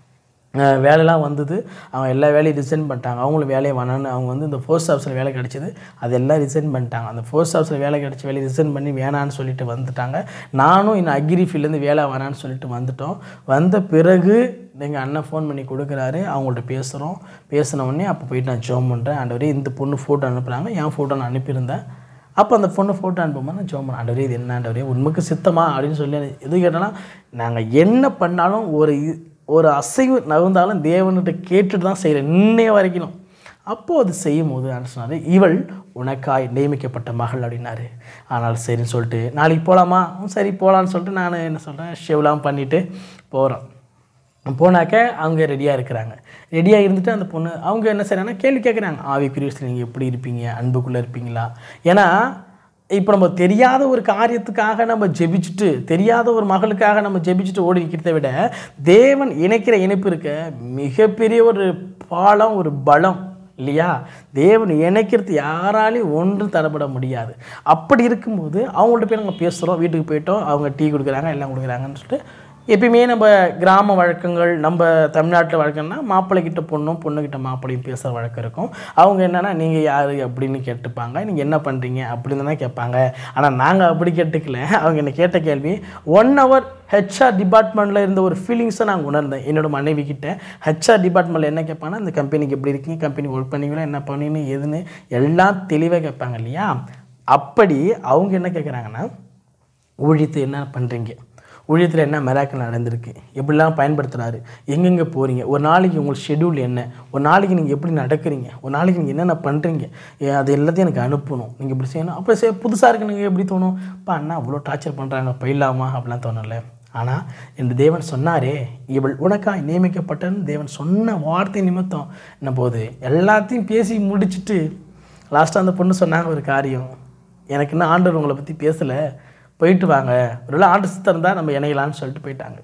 அஹ் வேலைலாம் வந்தது அவங்க எல்லா வேலையும் ரிசைன் பண்ணிட்டாங்க அவங்களும் வேலையை வேணான்னு அவங்க வந்து இந்த போஸ்ட் ஆஃபீஸில் வேலை கிடச்சிது அதெல்லாம் ரிசைன் பண்ணிட்டாங்க அந்த போஸ்ட் ஆஃபீஸில் வேலை கிடச்சி வேலையை ரிசைன் பண்ணி வேணான்னு சொல்லிட்டு வந்துட்டாங்க நானும் இன்னும் அக்ரி ஃபீல்ட்லேருந்து வேலை வேணான்னு சொல்லிட்டு வந்துட்டோம் வந்த பிறகு எங்கள் அண்ணன் ஃபோன் பண்ணி கொடுக்குறாரு அவங்கள்ட்ட பேசுகிறோம் பேசின உடனே அப்போ போயிட்டு நான் ஜோம் பண்ணுறேன் ஆண்டவரே இந்த பொண்ணு ஃபோட்டோ அனுப்புகிறாங்க என் ஃபோட்டோ நான் அனுப்பியிருந்தேன் அப்போ அந்த பொண்ணு ஃபோட்டோ அனுப்பும்போது நான் ஜோம் பண்ணேன் ஆண்டவரே இது என்ன ஆண்டவரே உண்மைக்கு சித்தமா அப்படின்னு சொல்லி எது கேட்டோன்னா நாங்கள் என்ன பண்ணாலும் ஒரு இ- ஒரு அசைவு நகர்ந்தாலும் தேவன்கிட்ட கேட்டுட்டு தான் செய்கிறேன் இன்னைய வரைக்கும் அப்போது அது செய்யும் போது சொன்னார் இவள் உனக்காய் நியமிக்கப்பட்ட மகள் அப்படின்னாரு ஆனால் சரின்னு சொல்லிட்டு நாளைக்கு போகலாமா ம், சரி போகலான்னு சொல்லிட்டு நான் என்ன சொல்கிறேன் ஷெவ்லாம் பண்ணிவிட்டு போகிறோம் போனாக்க அவங்க ரெடியாக இருக்கிறாங்க ரெடியாக இருந்துட்டு அந்த பொண்ணு அவங்க என்ன செய்றாங்கன்னா கேள்வி கேட்குறாங்க ஆவிக்குரியத்தில் நீங்கள் எப்படி இருப்பீங்க அன்புக்குள்ளே இருப்பீங்களா ஏன்னா இப்போ நம்ம தெரியாத ஒரு காரியத்துக்காக நம்ம ஜெபிச்சுட்டு தெரியாத ஒரு மகளுக்காக நம்ம ஜெபிச்சுட்டு ஓடி நிற்கிறத விட தேவன் இணைக்கிற இணைப்பு இருக்க மிகப்பெரிய ஒரு பாலம் ஒரு பலம் இல்லையா தேவன் இணைக்கிறது யாராலையும் ஒன்றும் தரப்பட முடியாது அப்படி இருக்கும்போது அவங்கள்ட்ட போய் நாங்கள் பேசுகிறோம் வீட்டுக்கு போயிட்டோம் அவங்க டீ கொடுக்குறாங்க எல்லாம் கொடுக்குறாங்கன்னு சொல்லிட்டு எப்பயுமே நம்ம கிராம வழக்கங்கள் நம்ம தமிழ்நாட்டில் வழக்கம்னா மாப்பிள்ளைக்கிட்ட பொண்ணும் பொண்ணுக்கிட்ட மாப்பிள்ளையும் பேசுகிற வழக்கம் இருக்கும் அவங்க என்னென்னா நீங்கள் யார் அப்படின்னு கேட்டுப்பாங்க நீங்கள் என்ன பண்ணுறீங்க அப்படின்னு தான் கேட்பாங்க ஆனால் நாங்கள் அப்படி கேட்டுக்கல அவங்க என்ன கேட்ட கேள்வி ஒன் ஹவர் ஹெச்ஆர் டிபார்ட்மெண்ட்டில் இருந்த ஒரு ஃபீலிங்ஸை நான் உணர்ந்தேன் என்னோட மனைவி கிட்ட ஹெச்ஆர் டிபார்ட்மெண்ட்டில் என்ன கேட்பாங்கன்னா இந்த கம்பெனிக்கு எப்படி இருக்கீங்க கம்பெனி ஒர்க் பண்ணீங்களா என்ன பண்ணீங்க எதுன்னு எல்லாம் தெளிவாக கேட்பாங்க இல்லையா அப்படி அவங்க என்ன கேட்குறாங்கன்னா ஊழியத்தை என்ன பண்ணுறீங்க ஊழியத்தில் என்ன மிராக்கள் நடந்திருக்கு எப்படிலாம் பயன்படுத்துகிறாரு எங்கெங்கே போகிறீங்க ஒரு நாளைக்கு உங்களுக்கு ஷெட்யூல் என்ன ஒரு நாளைக்கு நீங்கள் எப்படி நடக்கிறீங்க ஒரு நாளைக்கு நீங்கள் என்னென்ன பண்ணுறீங்க அது எல்லாத்தையும் எனக்கு அனுப்பணும் நீங்கள் இப்படி செய்யணும் அப்போ சே புதுசாக இருக்கு நீங்கள் எப்படி தோணும் அப்பா அண்ணா அவ்வளோ டார்ச்சர் பண்ணுறாங்க போயிடலாமா அப்படிலாம் தோணல ஆனால் இந்த தேவன் சொன்னாரே இவள் உனக்காய் நியமிக்கப்பட்டன்னு தேவன் சொன்ன வார்த்தை நிமித்தம் என்ன போது எல்லாத்தையும் பேசி முடிச்சிட்டு லாஸ்ட்டாக அந்த பொண்ணு சொன்னாங்க ஒரு காரியம் எனக்கு இன்னும் ஆண்டவர் உங்களை பற்றி பேசலை போயிட்டு வாங்க ஒருவேளை ஆண்டு சித்தம் இருந்தால் நம்ம இணையலான்னு சொல்லிட்டு போயிட்டாங்க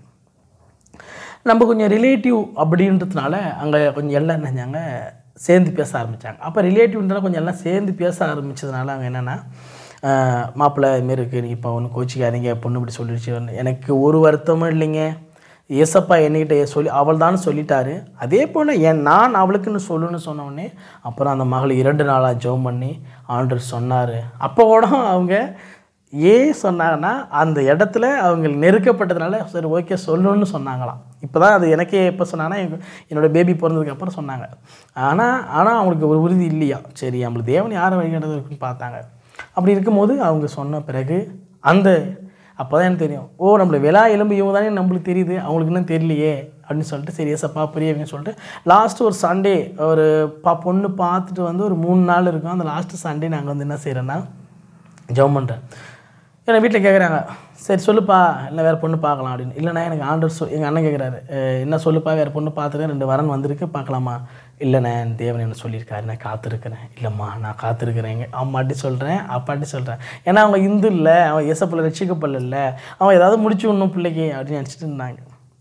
நம்ம கொஞ்சம் ரிலேட்டிவ் அப்படின்றதுனால அங்கே கொஞ்சம் எல்லாம் என்ன செஞ்சாங்க சேர்ந்து பேச ஆரம்பித்தாங்க அப்போ ரிலேட்டிவ்ன்றதால கொஞ்சம் எல்லாம் சேர்ந்து பேச ஆரம்பித்ததுனால அவங்க என்னென்னா மாப்பிள்ளை இதுமாரி இருக்குது நீங்கள் இப்போ ஒன்று கோச்சிக்காதீங்க பொண்ணு இப்படி சொல்லிடுச்சு எனக்கு ஒரு வருத்தமும் இல்லைங்க ஏசப்பா என்கிட்ட சொல்லி அவள் தான் சொல்லிட்டாரு அதே போல் என் நான் அவளுக்குன்னு சொல்லுன்னு சொன்ன உடனே அப்புறம் அந்த மகள் இரண்டு நாளாக ஜெபம் பண்ணி ஆண்டர் சொன்னார் அப்போ கூட அவங்க ஏன் சொன்னாங்கன்னா அந்த இடத்துல அவங்க நெருக்கப்பட்டதுனால சரி ஓகே சொல்லணும்னு சொன்னாங்களாம் இப்போ தான் அது எனக்கே எப்போ சொன்னாங்கன்னா எங்க என்னோடய பேபி பிறந்ததுக்கு அப்புறம் சொன்னாங்க ஆனால் ஆனால் அவங்களுக்கு ஒரு உறுதி இல்லையா சரி நம்மளுக்கு தேவன் யாரை வழிகாட்டுறது இருக்குன்னு பார்த்தாங்க அப்படி இருக்கும்போது அவங்க சொன்ன பிறகு அந்த அப்போ தான் எனக்கு தெரியும் ஓ நம்மள விழா எலும்பு இவங்க தானே நம்மளுக்கு தெரியுது அவங்களுக்கு இன்னும் தெரியலையே அப்படின்னு சொல்லிட்டு சரி ஏசப்பா புரியவங்கன்னு சொல்லிட்டு லாஸ்ட்டு ஒரு சண்டே ஒரு பா பொண்ணு பார்த்துட்டு வந்து ஒரு மூணு நாள் இருக்கும் அந்த லாஸ்ட்டு சண்டே நாங்கள் வந்து என்ன செய்கிறோன்னா ஜெபம் பண்ணுறேன் ஏன்னா வீட்டில் கேட்குறாங்க சரி சொல்லுப்பா இல்லை வேறு பொண்ணு பார்க்கலாம் அப்படின்னு இல்லைண்ணா எனக்கு ஆண்டர் சொல் எங்கள் அண்ணன் கேட்குறாரு என்ன சொல்லுப்பா வேறு பொண்ணு பார்த்துருக்கேன் ரெண்டு வரன் வந்திருக்கு பார்க்கலாமா இல்லைண்ணே என் தேவன் என்ன சொல்லியிருக்காரு நான் காத்திருக்கிறேன் இல்லைம்மா நான் காத்திருக்கிறேன் எங்கள் அம்மாட்டி சொல்கிறேன் அப்பாட்டி சொல்கிறேன் ஏன்னா அவங்க இந்து இல்லை அவன் இசப்பில் ரசிக்கப்படல அவன் ஏதாவது முடிச்சு விடணும் பிள்ளைக்கு அப்படின்னு நினச்சிட்டு இருந்தாங்க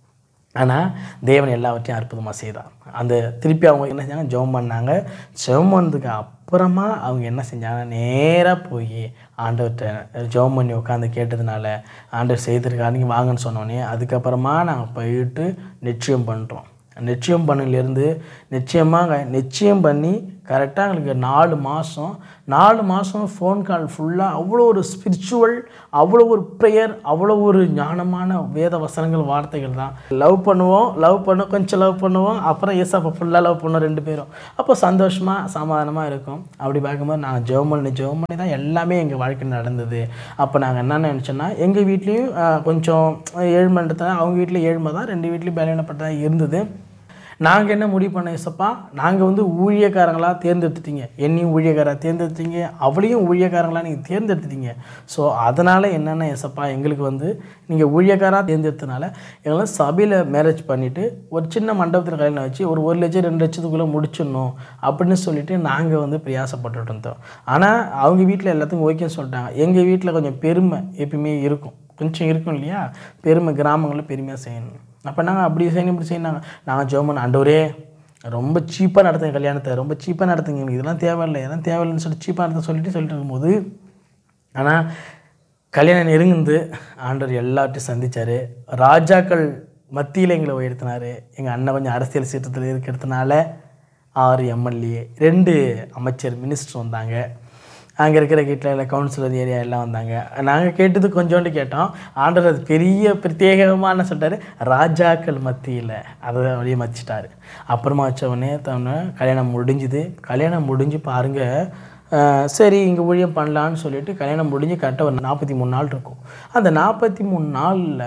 ஆனால் தேவன் எல்லாவற்றையும் அற்புதமாக செய்தார் அந்த திருப்பி அவங்க என்ன செஞ்சாங்க ஜெபம் பண்ணாங்க ஜெபம் பண்ணதுக்கு அப்புறமா அவங்க என்ன செஞ்சாங்க நேராக போய் ஆண்டவர்கிட்ட ஜெபம் பண்ணி உட்காந்து கேட்டதுனால ஆண்டவர் செய்திருக்காரு நீங்கள் வாங்கன்னு சொன்னோடனே அதுக்கப்புறமா நாங்கள் போயிட்டு நிச்சயம் பண்ணுறோம் நிச்சயம் பண்ணிலேருந்து நிச்சயமாக நிச்சயம் பண்ணி கரெக்டாக எங்களுக்கு நாலு மாதம் நாலு மாதம் ஃபோன் கால் ஃபுல்லாக அவ்வளோ ஒரு ஸ்பிரிச்சுவல் அவ்வளோ ஒரு ப்ரேயர் அவ்வளோ ஒரு ஞானமான வேத வசனங்கள் வார்த்தைகள் தான் லவ் பண்ணுவோம் லவ் பண்ணுவோம் கொஞ்சம் லவ் பண்ணுவோம் அப்புறம் எஸ் அப்போ ஃபுல்லாக லவ் பண்ணுவோம் ரெண்டு பேரும் அப்போ சந்தோஷமாக சமாதானமாக இருக்கும் அப்படி பார்க்கும்போது நாங்கள் ஜெபம் பண்ணி ஜெபம் பண்ணி தான் எல்லாமே எங்கள் வாழ்க்கையில் நடந்தது அப்போ நாங்கள் என்ன நினச்சோன்னா எங்கள் வீட்லேயும் கொஞ்சம் ஏழ்மைன்றத அவங்க வீட்டில் ஏழ்மை தான் ரெண்டு வீட்லேயும் பலவீனப்பட்டதாக இருந்தது நாங்கள் என்ன முடிவு பண்ண இசப்பா நாங்கள் வந்து ஊழியக்காரங்களாக தேர்ந்தெடுத்துட்டீங்க என்னையும் ஊழியக்காராக தேர்ந்தெடுத்தீங்க அவளையும் ஊழியக்காரங்களாக நீங்கள் தேர்ந்தெடுத்துட்டீங்க ஸோ அதனால் என்னென்ன இசப்பா எங்களுக்கு வந்து நீங்கள் ஊழியக்காராக தேர்ந்தெடுத்தனால எங்களை சபையில் மேரேஜ் பண்ணிவிட்டு ஒரு சின்ன மண்டபத்தில் கல்யாணம் வச்சு ஒரு ஒரு லட்சம் ரெண்டு லட்சத்துக்குள்ளே முடிச்சிடணும் அப்படின்னு சொல்லிட்டு நாங்கள் வந்து பிரயாசப்பட்டுட்டு இருந்தோம் ஆனால் அவங்க வீட்டில் எல்லாத்துக்கும் ஓகேன்னு சொல்லிட்டாங்க எங்கள் வீட்டில் கொஞ்சம் பெருமை எப்பயுமே இருக்கும் கொஞ்சம் இருக்கும் இல்லையா பெருமை கிராமங்களில் பெருமையாக செய்யணும் அப்போ நாங்கள் அப்படி செய்யணும் இப்படி செய்யணும் நாங்கள் ஜோமன் ஆண்டவரே ரொம்ப சீப்பாக நடத்துங்க கல்யாணத்தை ரொம்ப சீப்பாக நடத்துங்க எனக்கு இதெல்லாம் தேவையில்லை இதெல்லாம் தேவையில்லைன்னு சொல்லிட்டு சீப்பாக நடத்த சொல்லிட்டு சொல்லிட்டு இருக்கும்போது ஆனால் கல்யாணம் நெருங்குந்து ஆண்டவர் எல்லார்ட்டையும் சந்திச்சார் ராஜாக்கள் மத்தியில் எங்களை உயர்த்தினார் எங்கள் அண்ணன் கொஞ்சம் அரசியல் சீற்றத்தில் இருக்கிறதுனால ஆறு எம்எல்ஏ ரெண்டு அமைச்சர் மினிஸ்டர் வந்தாங்க அங்கே இருக்கிற வீட்டில் கவுன்சிலர் ஏரியா எல்லாம் வந்தாங்க நாங்கள் கேட்டது கொஞ்சோண்டு கேட்டோம் ஆண்டவர் அது பெரிய பிரத்யேகமாக என்ன சொல்லிட்டாரு ராஜாக்கள் மத்தியில் அதை அப்படியே மதிச்சிட்டாரு அப்புறமா வச்ச உடனே தவணை கல்யாணம் முடிஞ்சுது கல்யாணம் முடிஞ்சு பாருங்கள் சரி இங்கே ஊழியம் பண்ணலான்னு சொல்லிட்டு கல்யாணம் முடிஞ்சு கரெக்டாக ஒரு நாற்பத்தி மூணு நாள் இருக்கும் அந்த நாற்பத்தி மூணு நாளில்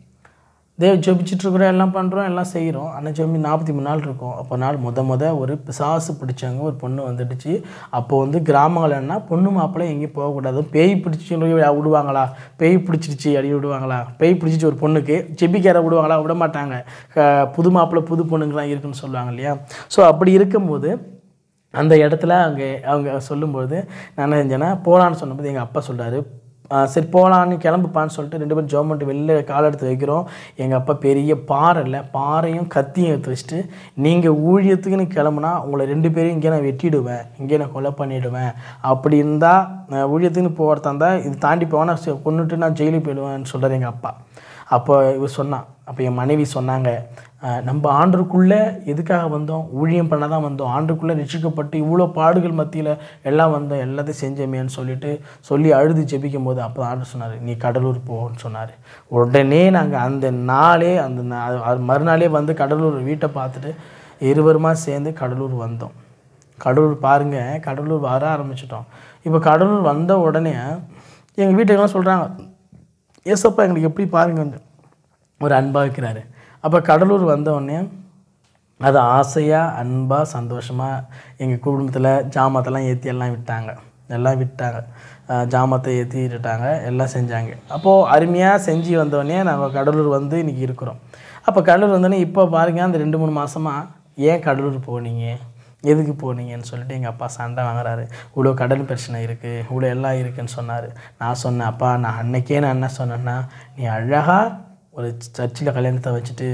தேவ ஜெபிச்சிட்ருக்குறோம் எல்லாம் பண்ணுறோம் எல்லாம் செய்கிறோம் ஆனால் ஜெபி நாற்பத்தி மூணு நாள் இருக்கும் அப்போ நாள் முத முத ஒரு பிசாசு பிடிச்சவங்க ஒரு பொண்ணு வந்துடுச்சு அப்போ வந்து கிராமங்கள்னா பொண்ணு மாப்பிள்ளை எங்கேயும் போகக்கூடாது பேய் பிடிச்சி விடுவாங்களா பேய் பிடிச்சிருச்சு அடி விடுவாங்களா பேய் பிடிச்சிச்சு ஒரு பொண்ணுக்கு ஜெபிக்கார விடுவாங்களா விட மாட்டாங்க க- புது மாப்பிள்ளை புது பொண்ணுங்களாம் இருக்குன்னு சொல்லுவாங்க இல்லையா ஸோ அப்படி இருக்கும்போது அந்த இடத்துல அங்கே அவங்க சொல்லும்போது நான் என்ன செஞ்சேன்னா போகலான்னு சொன்னபோது எங்கள் அப்பா சொல்றாரு "ஆ, சரி போகலான்னு கிளம்புப்பான்னு சொல்லிட்டு ரெண்டு பேரும் ஜோமெண்ட் வெளில கால் எடுத்து வைக்கிறோம் எங்கள் அப்பா பெரிய பாறை இல்லை பாறையும் கத்தியும் எடுத்து வச்சுட்டு நீங்கள் ஊழியத்துக்குன்னு கிளம்புனா உங்களை ரெண்டு பேரையும் இங்கே நான் வெட்டிடுவேன் இங்கே நான் கொலை பண்ணிவிடுவேன் அப்படி இருந்தால் ஊழியத்துக்குன்னு போகிறதா இருந்தால் இது தாண்டி போனா கொண்டுட்டு நான் ஜெயிலுக்கு போயிடுவேன்னு சொல்கிறார் எங்கள் அப்பா அப்போ இவர் சொன்னான் அப்போ என் மனைவி சொன்னாங்க "அஹ், நம்ம ஆண்டுக்குள்ளே எதுக்காக வந்தோம் ஊழியம் பண்ண தான் வந்தோம் ஆண்டுக்குள்ளே ரட்சிக்கப்பட்டு இவ்வளோ பாடுகள் மத்தியில் எல்லாம் வந்தோம் எல்லாத்தையும் செஞ்சோமேன்னு சொல்லிட்டு சொல்லி அழுது ஜெபிக்கும் போது அப்போ ஆண்டு சொன்னார் நீ கடலூர் போன்னு சொன்னார் உடனே நாங்கள் அந்த நாளே அந்த நா- அது மறுநாளே வந்து கடலூர் வீட்டை பார்த்துட்டு இருவருமா சேர்ந்து கடலூர் வந்தோம் கடலூர் பாருங்க கடலூர் வர ஆரம்பிச்சிட்டோம் இப்போ கடலூர் வந்த உடனே எங்கள் வீட்டுக்கெல்லாம் சொல்கிறாங்க ஏசப்பா எங்களுக்கு எப்படி பாருங்க வந்து ஒரு அன்பாக இருக்கிறாரு அப்போ கடலூர் வந்த உடனே அது ஆசையாக அன்பாக சந்தோஷமாக எங்கள் குடும்பத்தில் ஜாமத்தெல்லாம் ஏற்றி எல்லாம் விட்டாங்க எல்லாம் விட்டாங்க அஹ் ஜாமத்தை ஏற்றி விட்டுட்டாங்க எல்லாம் செஞ்சாங்க அப்போது அருமையாக செஞ்சு வந்தோடனே நாங்கள் கடலூர் வந்து இன்றைக்கி இருக்கிறோம் அப்போ கடலூர் வந்தோடனே இப்போ பாருங்க அந்த ரெண்டு மூணு மாதமாக ஏன் கடலூர் போனீங்க எதுக்கு போனீங்கன்னு சொல்லிட்டு எங்கள் அப்பா சண்டை வாங்குறாரு இவ்வளோ கடன் பிரச்சனை இருக்குது இவ்வளோ எல்லாம் இருக்குன்னு சொன்னார் நான் சொன்னேன் அப்பா நான் அன்னைக்கே நான் என்ன சொன்னேன்னா நீ அழகாக ஒரு சர்ச்சில் கல்யாணத்தை வச்சுட்டு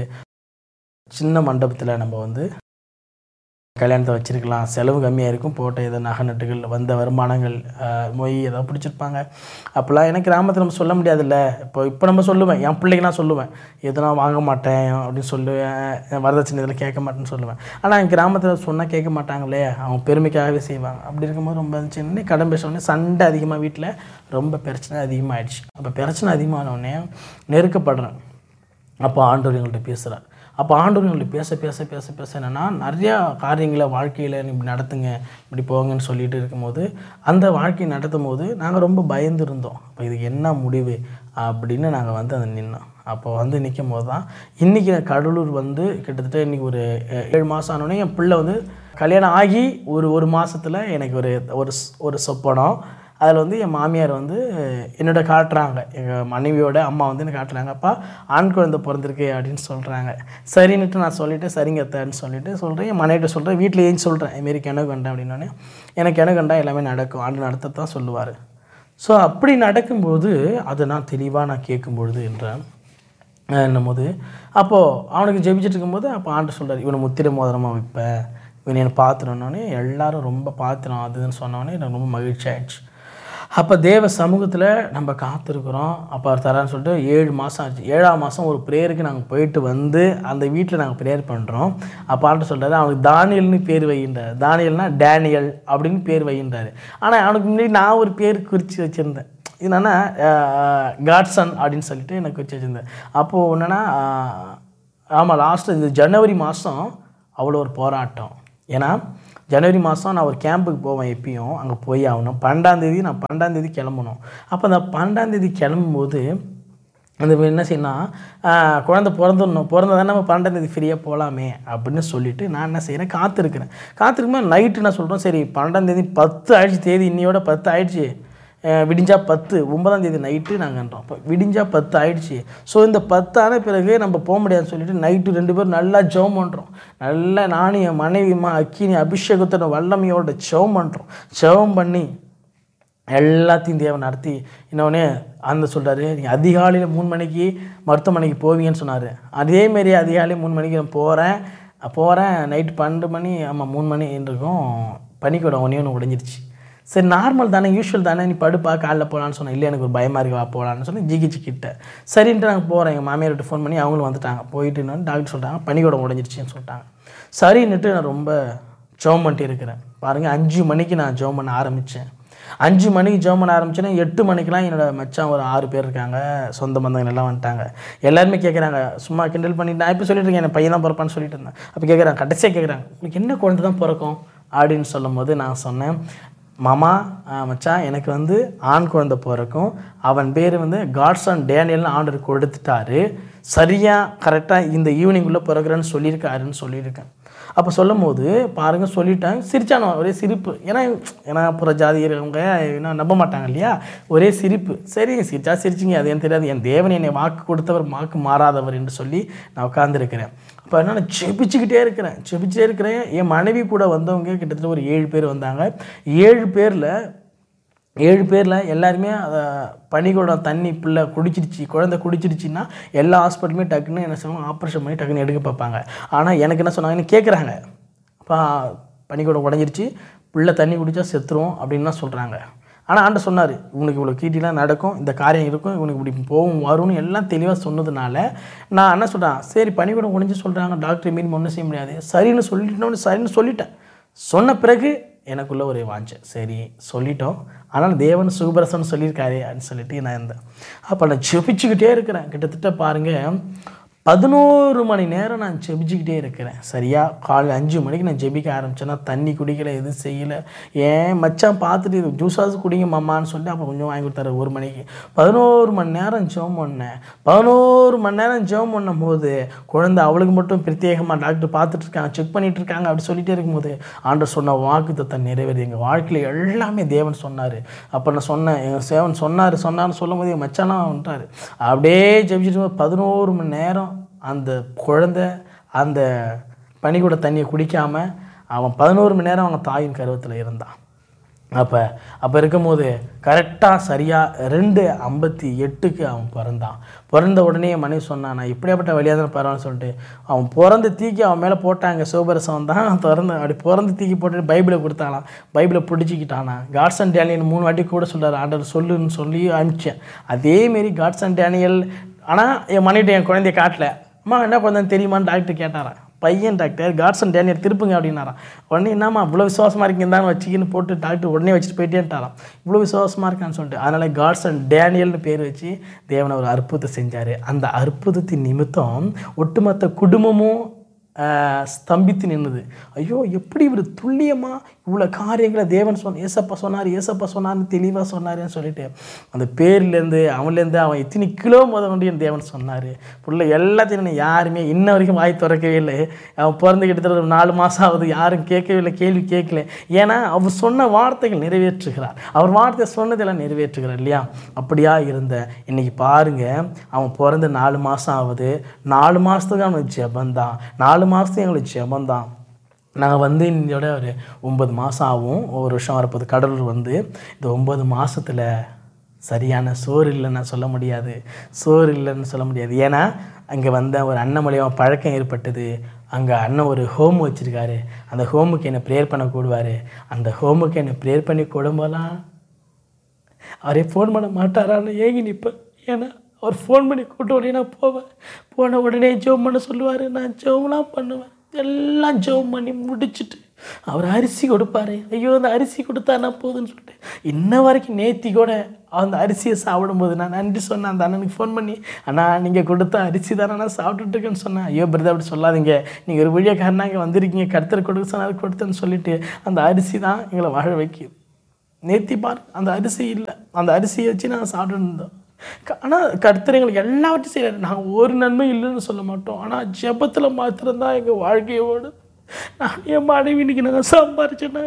சின்ன மண்டபத்தில் நம்ம வந்து கல்யாணத்தை வச்சிருக்கலாம் செலவு கம்மியாக இருக்கும் போட்ட ஏதோ நகை நட்டுகள் வந்த வருமானங்கள் ஆஹ், மொய் ஏதோ பிடிச்சிருப்பாங்க அப்போல்லாம் எனக்கு கிராமத்தில் நம்ம சொல்ல முடியாதுல்ல இப்போ இப்போ நம்ம சொல்லுவேன் என் பிள்ளைக்கு நான் சொல்லுவேன் எதுனா வாங்க மாட்டேன் அப்படின்னு சொல்லுவேன் என் வரதட்சணை இதில் கேட்க மாட்டேன்னு சொல்லுவேன் ஆனால் என் கிராமத்தில் சொன்னால் கேட்க மாட்டாங்களே அவங்க பெருமைக்காகவே செய்வாங்க அப்படி இருக்கும்போது ரொம்ப சின்ன கடன் பேச உடனே சண்டை அதிகமாக வீட்டில் ரொம்ப பிரச்சனை அதிகமாகிடுச்சு அப்போ பிரச்சனை அதிகமான உடனே நெருக்கப்படுறேன் அப்போ ஆண்டவர் எங்கள்கிட்ட பேசுகிறார் அப்போ ஆண்டவர் எங்கள்கிட்ட பேச பேச பேச பேச என்னென்னா நிறையா காரியங்களை வாழ்க்கையில் இப்படி நடத்துங்க இப்படி போங்கன்னு சொல்லிட்டு இருக்கும்போது அந்த வாழ்க்கையை நடத்தும் போது நாங்கள் ரொம்ப பயந்து இருந்தோம் அப்போ இதுக்கு என்ன முடிவு அப்படின்னு நாங்கள் வந்து அதை நின்னோம் அப்போ வந்து நிற்கும் போது தான் இன்றைக்கி நான் கடலூர் வந்து கிட்டத்தட்ட இன்றைக்கி ஒரு அஹ், ஏழு மாதம் ஆனோடனே என் பிள்ளை வந்து கல்யாணம் ஆகி ஒரு ஒரு மாதத்தில் எனக்கு ஒரு ஒரு ஸ்- ஒரு சொப்பனம் அதில் வந்து என் மாமியார் வந்து என்னோட காட்டுறாங்க எங்கள் மனைவியோட அம்மா வந்து எனக்கு காட்டுறாங்க அப்பா ஆண் குழந்தை பிறந்திருக்கு அப்படின்னு சொல்கிறாங்க சரின்னுட்டு நான் சொல்லிவிட்டு சரிங்க அத்தைன்னு சொல்லிட்டு சொல்கிறேன் என் மனைவிட்ட சொல்கிறேன் வீட்டில் ஏன் சொல்கிறேன் இதுமாரி கிணறு கண்டேன் அப்படின்னோடனே எனக்கு கிணறு கண்டா எல்லாமே நடக்கும் ஆண்டு நடத்தத்தான் சொல்லுவார் ஸோ அப்படி நடக்கும்போது அதை நான் தெளிவாக நான் கேட்கும்பொழுது என்றேன் என்னும் போது அப்போது அவனுக்கு ஜெபிச்சிட்டு இருக்கும்போது அப்போ ஆண்டு சொல்கிறார் இவனை முத்திரை மோதிரமாக வைப்பேன் இவனை என்னை பார்த்துனோடனே எல்லாரும் ரொம்ப பார்த்துனோம் அதுன்னு சொன்னோடனே எனக்கு ரொம்ப மகிழ்ச்சி ஆயிடுச்சு அப்போ தேவ சமூகத்தில் நம்ம காத்திருக்கிறோம் அப்போ அவர் தரான்னு சொல்லிட்டு ஏழு மாதம் ஆச்சு ஏழாம் மாதம் ஒரு ப்ரேயருக்கு நாங்கள் போயிட்டு வந்து அந்த வீட்டில் நாங்கள் ப்ரேயர் பண்ணுறோம் அப்போ ஆண்டு சொல்கிறாரு அவனுக்கு தானியல்னு பேர் வைகின்றார் தானியல்னா டேனியல் அப்படின்னு பேர் வைகின்றாரு ஆனால் அவனுக்கு முன்னாடி நான் ஒரு பேர் குறித்து வச்சுருந்தேன் என்னென்னா காட்சன் அப்படின்னு சொல்லிட்டு எனக்கு குறித்து வச்சுருந்தேன் அப்போது என்னென்னா ஆமாம் லாஸ்ட்டு இது ஜனவரி மாதம் அவ்வளோ ஒரு போராட்டம் ஏன்னா ஜனவரி மாதம் நான் ஒரு கேம்புக்கு போவேன் எப்பயும் அங்கே போய் ஆகணும் பன்னெண்டாந்தேதி நான் பன்னெண்டாந்தேதி கிளம்பணும் அப்போ அந்த பன்னெண்டாந்தேதி கிளம்பும்போது அந்த என்ன செய்யணும் ஆஹ், குழந்தை பிறந்துடணும் பிறந்ததானே நம்ம பன்னெண்டாந்தேதி ஃப்ரீயாக போகலாமே அப்படின்னு சொல்லிட்டு நான் என்ன செய்கிறேன் காத்திருக்கிறேன் காத்திருக்கும்போது நைட்டு நான் சொல்கிறேன் சரி பன்னெண்டாந்தேதி பத்து ஆயிடுச்சு தேதி இன்னையோட பத்து ஆயிடுச்சு அஹ் விடிஞ்சா பத்து ஒன்பதாம் தேதி நைட்டு நாங்கன்றோம் அப்போ விடிஞ்சா பத்து ஆயிடுச்சு ஸோ இந்த பத்து ஆன பிறகு நம்ம போக முடியாதுன்னு சொல்லிட்டு நைட்டு ரெண்டு பேரும் நல்லா ஜெபம் பண்ணுறோம் நல்லா நானும் என் மனைவிமா அக்கினி அபிஷேகத்தோட வல்லமையோட ஜெபம் பண்ணுறோம் ஜெபம் பண்ணி எல்லாத்தையும் தேவன் நடத்தி இன்னொன்னே அந்த சொல்கிறாரு நீங்கள் அதிகாலையில் மூணு மணிக்கு மருத்துவமனைக்கு போவீங்கன்னு சொன்னார் அதேமாரி அதிகாலை மூணு மணிக்கு நான் போகிறேன் போகிறேன் நைட்டு பன்னெண்டு மணி ஆமாம் மூணு மணி இருக்கும் பனிக்கூடம் ஒன்றே ஒன்று உடைஞ்சிருச்சு சரி நார்மல் தானே யூஷுவல் தானே நீ படுப்பா காலைல போகலான்னு சொன்னேன் இல்லை எனக்கு ஒரு பயமாக இருக்கு வா போகலான்னு சொல்லி ஜிகிச்சு கிட்ட சரின்ட்டு நாங்கள் போகிறோம் எங்கள் மாமியார்கிட்ட ஃபோன் பண்ணி அவங்களும் வந்துட்டாங்க போயிட்டு என்னன்னு டாக்டர் சொல்லிட்டாங்க பனிக்கூடம் உடைஞ்சிருச்சுன்னு சொல்லிட்டாங்க சரின்னுட்டு நான் ரொம்ப ஜோம் பண்ணிட்டு இருக்கிறேன் பாருங்கள் அஞ்சு மணிக்கு நான் ஜோம் பண்ண ஆரம்பித்தேன் அஞ்சு மணிக்கு ஜோம் பண்ண ஆரம்பிச்சேன்னா எட்டு மணிக்கெலாம் என்னோட மச்சான் ஒரு ஆறு பேர் இருக்காங்க சொந்த பந்தங்கள் எல்லாம் வந்துட்டாங்க எல்லாருமே கேட்குறாங்க சும்மா கிண்டல் பண்ணிட்டு நான் இப்போ சொல்லிட்டு இருக்கேன் என் பையன் தான் பிறப்பான்னு சொல்லிட்டு இருந்தேன் அப்போ கேட்குறாங்க கடைசியாக கேட்குறாங்க உங்களுக்கு என்ன குழந்தை தான் பிறக்கும் அப்படின்னு சொல்லும்போது நான் சொன்னேன் மாமா ஆ, மச்சான் எனக்கு வந்து ஆண் குழந்தை பிறக்கும் அவன் பேர் வந்து காட்ஸான் டேனியல்னு ஆர்டர் கொடுத்துட்டாரு சரியாக கரெக்டாக இந்த ஈவினிங்குள்ளே பிறகுறேன்னு சொல்லியிருக்காருன்னு சொல்லியிருக்கேன் அப்போ சொல்லும் போது பாருங்கள் சொல்லிட்டாங்க சிரிச்சானோ ஒரே சிரிப்பு ஏன்னா ஏன்னா புற ஜாதியவங்க என்ன நம்ப மாட்டாங்க இல்லையா ஒரே சிரிப்பு சரி சிரிச்சா சிரிச்சிங்க அது எனக்கு தெரியாது என் தேவன் என்னை வாக்கு கொடுத்தவர் வாக்கு மாறாதவர் என்று சொல்லி நான் உட்காந்துருக்கிறேன் அப்போ என்ன நான் செபிச்சுக்கிட்டே இருக்கிறேன் செபிச்சுட்டே இருக்கிறேன் என் மனைவி கூட வந்தவங்க கிட்டத்தட்ட ஒரு ஏழு பேர் வந்தாங்க ஏழு பேரில் ஏழு பேரில் எல்லாருமே அதை பனிக்கூடம் தண்ணி பிள்ளை குடிச்சிருச்சு குழந்தை குடிச்சிருச்சுன்னா எல்லா ஹாஸ்பிட்டலுமே டக்குன்னு என்ன சொல்லுவாங்க ஆப்ரேஷன் பண்ணி டக்குன்னு எடுக்க பார்ப்பாங்க ஆனால் எனக்கு என்ன சொன்னாங்கன்னு கேட்குறாங்க அப்பா பனிக்கூடம் உடஞ்சிருச்சு பிள்ளை தண்ணி குடித்தா செத்துரும் அப்படின்னு தான் சொல்கிறாங்க ஆனால் ஆண்டு சொன்னார் இவனுக்கு இவ்வளோ கீட்டிலாம் நடக்கும் இந்த காரியம் இருக்கும் இவனுக்கு இப்படி போகும் வரும்னு எல்லாம் தெளிவாக சொன்னதுனால நான் என்ன சொல்கிறேன் சரி பனிக்கூடம் உடஞ்சி சொல்கிறாங்க டாக்டர் மீறி ஒன்றும் செய்ய முடியாது சரின்னு சொல்லிட்டோன்னு சரின்னு சொல்லிட்டேன் சொன்ன பிறகு எனக்குள்ள ஒரு வாஞ்சை சரி சொல்லிட்டோம் ஆனால் தேவன் சுகபிரசன் சொல்லியிருக்காரு அப்படின்னு சொல்லிட்டு நான் இருந்தேன் அப்போ நான் ஜெபிச்சுக்கிட்டே இருக்கிறேன் கிட்டத்தட்ட பாருங்கள் பதினோரு மணி நேரம் நான் ஜெபிச்சுக்கிட்டே இருக்கிறேன் சரியா காலையில் அஞ்சு மணிக்கு நான் ஜெபிக்க ஆரம்பிச்சேன்னா தண்ணி குடிக்கல எதுவும் செய்யலை ஏன் மச்சான் பார்த்துட்டு இது ஜூஸாவது குடிங்க மாமான்னு சொல்லிட்டு அப்போ கொஞ்சம் வாங்கி கொடுத்தாரு ஒரு மணிக்கு பதினோரு மணி நேரம் ஜெபம் பண்ணேன் பதினோரு மணி நேரம் ஜெபம் பண்ணும் போது குழந்தை அவளுக்கு மட்டும் பிரத்யேகமாக டாக்டர் பார்த்துட்டு இருக்காங்க செக் பண்ணிட்டு இருக்காங்க அப்படி சொல்லிட்டே இருக்கும்போது ஆண்டவர் சொன்ன வாக்கு தத்தம் நிறைவேறி எங்கள் வாழ்க்கையில் எல்லாமே தேவன் சொன்னார் அப்போ நான் சொன்னேன் எங்கள் சேவன் சொன்னார் சொன்னார்னு சொல்லும் போது என் மச்சான்லாம் வந்துட்டார் அப்படியே ஜெபிச்சிட்டு இருக்கும்போது பதினோரு மணி நேரம் அந்த குழந்தை அந்த பனிக்கூட தண்ணியை குடிக்காமல் அவன் பதினோரு மணி நேரம் அவங்க தாயின் கருவத்தில் இருந்தான் அப்போ அப்போ இருக்கும்போது கரெக்டாக சரியாக ரெண்டு ஐம்பத்தி எட்டுக்கு அவன் பிறந்தான் பிறந்த உடனே என் மனைவி சொன்னான் நான் இப்படியாப்பட்ட வழியாக தான் பரவான்னு சொல்லிட்டு அவன் பிறந்து தூக்கி அவன் மேலே போட்டாங்க சிவபரசம் தான் திறந்து அப்படி பிறந்து தூக்கி போட்டு பைபிளை கொடுத்தாலாம் பைபிளை பிடிச்சிக்கிட்டானா காட்ஸ் அண்ட் டேனியல் மூணு வாட்டி கூட சொல்கிறார் ஆண்டர் சொல்லுன்னு சொல்லி அனுப்பிச்சேன் அதேமாரி காட்ஸ் அண்ட் டேனியல் ஆனால் என் மனைவிட்ட என் குழந்தைய காட்டல அம்மா என்ன குழந்தைன்னு தெரியுமான்னு டாக்டர் கேட்டாராம் பையன் டாக்டர் காட்சன் டேனியர் திருப்புங்க அப்படின்னாராம் உடனே என்னம்மா இவ்வளோ விசுவாசமாக இருக்கீங்க தான் வச்சுக்கின்னு போட்டு டாக்டர் உடனே வச்சுட்டு போயிட்டேன்ட்டாராம் இவ்வளோ விசுவாசமாக இருக்கான்னு சொல்லிட்டு அதனால் காட்சன் டேனியல்னு பேர் வச்சு தேவனை ஒரு அற்புதத்தை செஞ்சார் அந்த அற்புதத்தின் நிமித்தம் ஒட்டுமொத்த குடும்பமும் ஆஹ், ஸ்தம்பித்து நின்னுது ஐயோ எப்படி இவர் துல்லியமாக இவ்வளோ காரியங்களை தேவன் சொன்ன ஏசப்பா சொன்னார் ஏசப்பா சொன்னார்னு தெளிவாக சொன்னாருன்னு சொல்லிட்டு அந்த பேர்லேருந்து அவன்லேருந்து அவன் எத்தனை கிலோ முத கொண்டு என் தேவன் சொன்னார் புள்ள எல்லாத்தையும் நான் யாருமே இன்ன வரைக்கும் வாய் திறக்கவே இல்லை அவன் பிறந்து கிட்டத்தட்ட ஒரு நாலு மாதம் ஆகுது யாரும் கேட்கவே இல்லை கேள்வி கேட்கல ஏன்னா அவர் சொன்ன வார்த்தைகள் நிறைவேற்றுகிறார் அவர் வார்த்தை சொன்னதெல்லாம் நிறைவேற்றுகிறார் இல்லையா அப்படியா இருந்த இன்னைக்கு பாருங்க அவன் பிறந்து நாலு மாதம் ஆகுது நாலு மாதத்துக்கு அவனுக்கு ஜெபந்தான் நாலு மாதத்துக்கு எங்களுக்கு ஜெபந்தான் நாங்கள் வந்து இதோட ஒரு ஒன்பது மாதம் ஆகும் ஒரு வருஷம் வரப்போது கடலூர் வந்து இந்த ஒன்பது மாதத்தில் சரியான சோறு இல்லைன்னு நான் சொல்ல முடியாது சோறு இல்லைன்னு சொல்ல முடியாது ஏன்னா அங்கே வந்த ஒரு அண்ணன் மூலியமாக பழக்கம் ஏற்பட்டது அங்கே அண்ணன் ஒரு ஹோம் வச்சுருக்காரு அந்த ஹோமுக்கு என்னை ப்ரேயர் பண்ண கூடுவார் அந்த ஹோமுக்கு என்னை ப்ரேயர் பண்ணி கூடும்போதெல்லாம் அவரே ஃபோன் பண்ண மாட்டாரான்னு ஏங்கி நிற்பேன் ஏன்னா அவர் ஃபோன் பண்ணி கூட்ட உடனே நான் போவேன் போன உடனே ஜெபம் பண்ண சொல்லுவார் நான் ஜெபம்லாம் பண்ணுவேன் எல்லாம் ஜெபம் பண்ணி முடிச்சுட்டு அவர் அரிசி கொடுப்பாரு ஐயோ அந்த அரிசி கொடுத்தா நான் போதுன்னு சொல்லிட்டு இன்ன வரைக்கும் நேத்தி கூட அந்த அரிசியை சாப்பிடும்போது நான் நன்றி சொன்னேன் அந்த அண்ணனுக்கு ஃபோன் பண்ணி அண்ணா நீங்கள் கொடுத்த அரிசி தானே நான் சாப்பிட்டுட்டு இருக்கேன்னு சொன்னேன் ஐயோ பிரதர் அப்படி சொல்லாதீங்க நீங்கள் ஒரு வழியாக இங்கே வந்திருக்கீங்க கருத்தர் கொடுக்க சொன்னார் கொடுத்தேன்னு சொல்லிட்டு அந்த அரிசி தான் எங்களை வாழ வைக்குது நேத்தி பார் அந்த அரிசி இல்லை அந்த அரிசியை வச்சு நாங்கள் சாப்பிட்டு இருந்தோம் ஆனால் கர்த்தர் எங்களுக்கு எல்லாவற்றையும் செய்யறாரு நாங்கள் ஒரு நன்மை இல்லைன்னு சொல்ல மாட்டோம் ஆனால் ஜெபத்தில் மாத்திரம்தான் எங்கள் வாழ்க்கையோடு நான் என் மனைவி இன்னைக்கு நாங்கள் சம்பாரிச்சேன்னா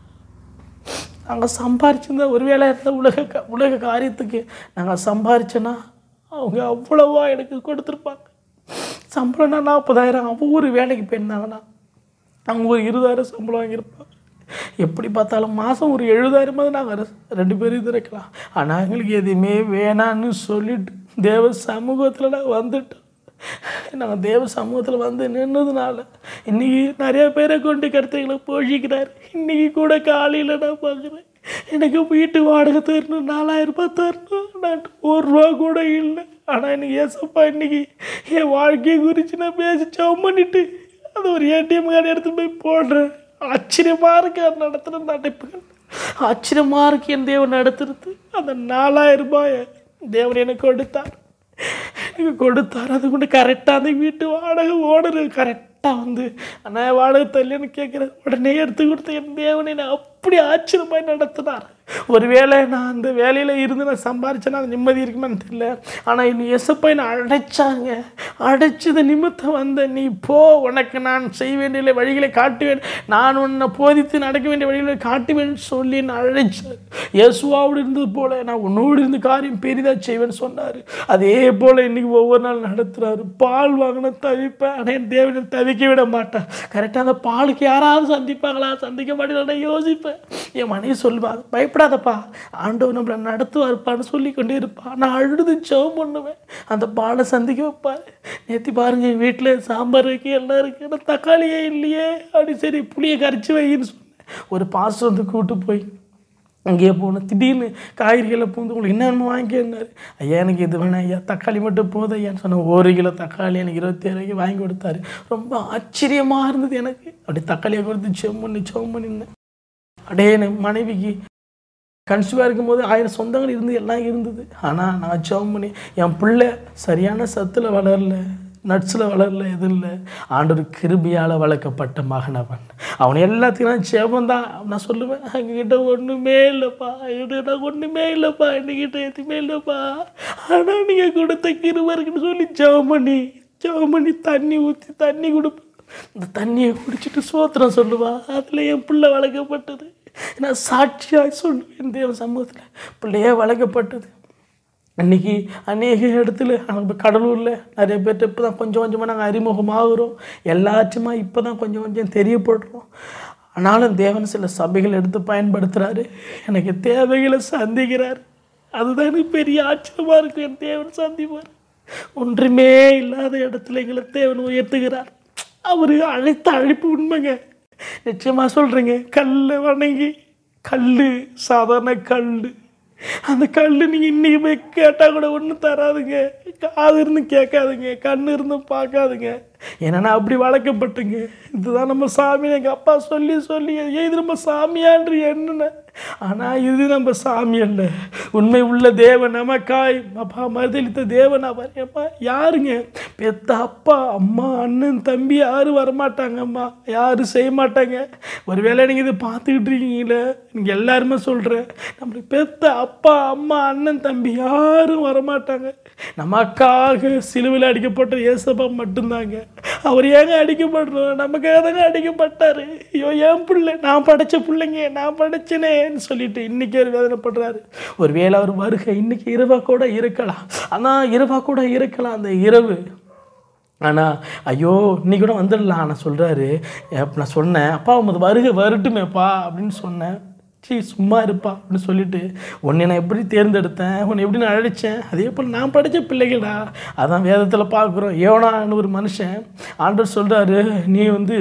நாங்கள் சம்பாரிச்சிருந்தா ஒருவேளை இருந்த உலக கா- உலக காரியத்துக்கு நாங்கள் சம்பாரிச்சோன்னா அவங்க அவ்வளவா எனக்கு கொடுத்துருப்பாங்க சம்பளம்னா நாற்பதாயிரம் அவங்க ஒரு வேலைக்கு போயிருந்தாங்கன்னா அவங்க ஒரு இருபதாயிரம் சம்பளம் வாங்கியிருப்பாங்க எப்படி பார்த்தாலும் மாதம் ஒரு எழுபதாயிரமாவது நாங்கள் ரெண்டு பேரும் இது இருக்கலாம் ஆனால் எங்களுக்கு எதுவுமே வேணான்னு சொல்லிட்டு தேவ சமூகத்தில் நாங்கள் வந்துட்டோம் நாங்கள் தேவ சமூகத்தில் வந்து நின்னதுனால இன்றைக்கி நிறைய பேரை கொண்டு கருத்துக்களை போஷிக்கிறார் இன்றைக்கி கூட காலையில் நான் பார்க்குறேன் எனக்கு வீட்டு வாடகை தரணும் நாலாயிரம் ரூபாய் தரணும் நான் ஒரு ரூபா கூட இல்லை ஆனால் இன்னைக்கு ஏசப்பா இன்னைக்கு என் வாழ்க்கையை குறித்து நான் பேசி ஜெபம் பண்ணிட்டு அது ஒரு ஏடிஎம் கார்டு எடுத்து போய் போடுறேன் ஆச்சரியமாக இருக்கு அது நடத்துகிற நடைப்புகள் ஆச்சரியமாக இருக்கு என் தேவன் நடத்துறது அந்த நாலாயிரம் ரூபாயை தேவன் எனக்கு கொடுத்தார் எனக்கு கொடுத்தார் அது கொண்டு கரெக்டாக அந்த வீட்டு வாடகை ஓனர் கரெக்டாக வந்து அண்ணா வாடகை தள்ளின்னு கேட்குறேன் உடனே எடுத்து கொடுத்த என் தேவனை நான் அப்படி ஆச்சரியமாய் நடத்தினார் ஒருவேளை நான் அந்த வேலையில் இருந்து நான் சம்பாரிச்சேன்னா அது நிம்மதி இருக்குமான்னு தெரியல ஆனால் இன்னும் எசப்பா என்னை அடைச்சாங்க அடைச்சது நிமித்தம் வந்த நீ போ உனக்கு நான் செய்ய வேண்டிய வழிகளை காட்டுவேன் நான் உன்னை போதித்து நடக்க வேண்டிய வழிகளை காட்டுவேன் சொல்லி என்னை அழைச்சார் இயேசுவாவோடு இருந்தது போல நான் உன்னோடு இருந்து காரியம் பெரிதாக செய்வேன்னு சொன்னார் அதே போல் இன்னைக்கு ஒவ்வொரு நாள் நடத்துகிறாரு பால் வாங்கின தவிப்பேன் ஆனால் என் தேவனை தவிக்க விட மாட்டேன் கரெக்டாக அந்த பாலுக்கு யாராவது சந்திப்பாங்களா சந்திக்க மாட்டேன் யோசிப்பேன் என் மனைவி சொல்லுவா பயப்படாதப்பா ஆண்டவர் நம்மளை நடத்துவார்ப்பான்னு சொல்லி கொண்டே இருப்பான் நான் அழுது ஜெபம் பண்ணுவேன் அந்த பாலை சந்திக்க வைப்பார் நேற்று பாருங்க வீட்டில் சாம்பார் இருக்கு எல்லாம் இருக்கு ஆனால் தக்காளியே இல்லையே அப்படி சரி புளியை கரைச்சி வைன்னு சொன்னேன் ஒரு பாஸ்டர் வந்து கூட்டு போய் அங்கேயே போனோம் திடீர்னு காய்கறிகளை பூந்து உங்களுக்கு என்ன வேணுமோ வாங்கிக்கினாரு ஐயா எனக்கு இது வேணாம் ஐயா தக்காளி மட்டும் போதும் ஐயான்னு சொன்னேன் ஒரு கிலோ தக்காளி எனக்கு இருபத்தி ஏழு வாங்கி கொடுத்தாரு ரொம்ப ஆச்சரியமாக இருந்தது எனக்கு அப்படி தக்காளியை கொடுத்து செம் பண்ணி செம் பண்ணியிருந்தேன் அப்படியே என் மனைவிக்கு கன்சியூவாக இருக்கும்போது ஆயிரம் சொந்தங்கள் இருந்து எல்லாம் இருந்தது ஆனால் நான் ஜெபம் பண்ணி என் பிள்ளை சரியான சத்தில் வளரல நட்ஸில் வளரல எதுவும் இல்லை ஆண்டவர் கிருபியால் வளர்க்கப்பட்ட மகன் அவன் அவன் எல்லாத்துக்கும் நான் ஜெபம் தான் நான் சொல்லுவேன் எங்ககிட்ட ஒன்றுமே இல்லைப்பா என்கிட்ட ஒன்றுமே இல்லைப்பா என்கிட்ட எதுவுமே இல்லைப்பா ஆனால் நீங்கள் கொடுத்த கிருபை இருக்குன்னு சொல்லி ஜெபம் பண்ணி ஜெபம் பண்ணி தண்ணி ஊற்றி தண்ணி கொடுப்பேன் இந்த தண்ணியை குடிச்சிட்டு சோத்திரம் சொல்லுவா அதில் என் பிள்ளை வளர்க்கப்பட்டது நான் சாட்சியாக சொல்லுவேன் தேவ சமூகத்தில் பிள்ளையே வளர்க்கப்பட்டது அன்றைக்கி அநேக இடத்துல நம்ம கடலூரில் நிறைய பேர்ட்ட இப்போ தான் கொஞ்சம் கொஞ்சமாக நாங்கள் அறிமுகமாகிறோம் எல்லாச்சுமா இப்போ தான் கொஞ்சம் கொஞ்சம் தெரியப்படுறோம் ஆனாலும் தேவன் சில சபைகள் எடுத்து பயன்படுத்துகிறாரு எனக்கு தேவைகளை சந்திக்கிறார் அதுதான் எனக்கு பெரிய ஆச்சரியமாக இருக்குது என் தேவன் சந்திப்பார் ஒன்றுமே இல்லாத இடத்துல எங்களை தேவன் உயர்த்துகிறார் அவர் அழைத்த அழைப்பு உண்மைங்க நிச்சயமாக சொல்கிறேங்க கல்லை வணங்கி கல் சாதாரண கல் அந்த கல் நீங்கள் இன்றைக்கி போய் கேட்டால் கூட ஒன்றும் தராதுங்க காது இருந்து கேட்காதுங்க கண் இருந்து பார்க்காதுங்க ஏன்னா நான் அப்படி வளர்க்கப்பட்டுங்க இதுதான் நம்ம சாமி எங்கள் அப்பா சொல்லி சொல்லி ஏன் இது நம்ம சாமியான்று என்னென்ன ஆனால் இது நம்ம சாமி அல்ல உண்மை உள்ள தேவன் நமக்காய் அப்பா மறுதளித்த தேவன் அவர் ஏப்பா யாருங்க பெத்த அப்பா அம்மா அண்ணன் தம்பி யாரும் வரமாட்டாங்கம்மா யாரும் செய்ய மாட்டாங்க ஒருவேளை நீங்கள் இதை பார்த்துக்கிட்டு இருக்கீங்களே நீங்கள் எல்லாருமே சொல்கிறேன் நம்மளுக்கு பெத்த அப்பா அம்மா அண்ணன் தம்பி யாரும் வரமாட்டாங்க நமக்காக சிலுவையில் அடிக்கப்பட்ட ஏசப்பா மட்டும்தாங்க அவர் ஏங்க அடிக்கப்படுறோம் நமக்காக தாங்க அடிக்கப்பட்டாரு ஐயோ என் பிள்ளை நான் படைச்ச பிள்ளைங்க நான் படைச்சனேன்னு சொல்லிட்டு இன்னைக்கு அவர் வேதனைப்படுறாரு ஒருவேளை அவர் வருகை இன்னைக்கு இரவா கூட இருக்கலாம் ஆனால் இரவா கூட இருக்கலாம் அந்த இரவு ஆனால் ஐயோ இன்னைக்கு கூட வந்துடலாம் நான் சொல்கிறாரு நான் சொன்னேன் அப்பா உமது வருகை வரட்டுமேப்பா அப்படின்னு சொன்னேன் சீ சும்மா இருப்பா அப்படின்னு சொல்லிட்டு உன்னை நான் எப்படி தேர்ந்தெடுத்தேன் உன்னை எப்படி நான் அழைச்சேன் அதே போல் நான் படித்த பிள்ளைகளா அதான் வேதத்தில் பார்க்குறோம் யோனான்னு ஒரு மனுஷன் ஆண்டவர் சொல்கிறாரு நீ வந்து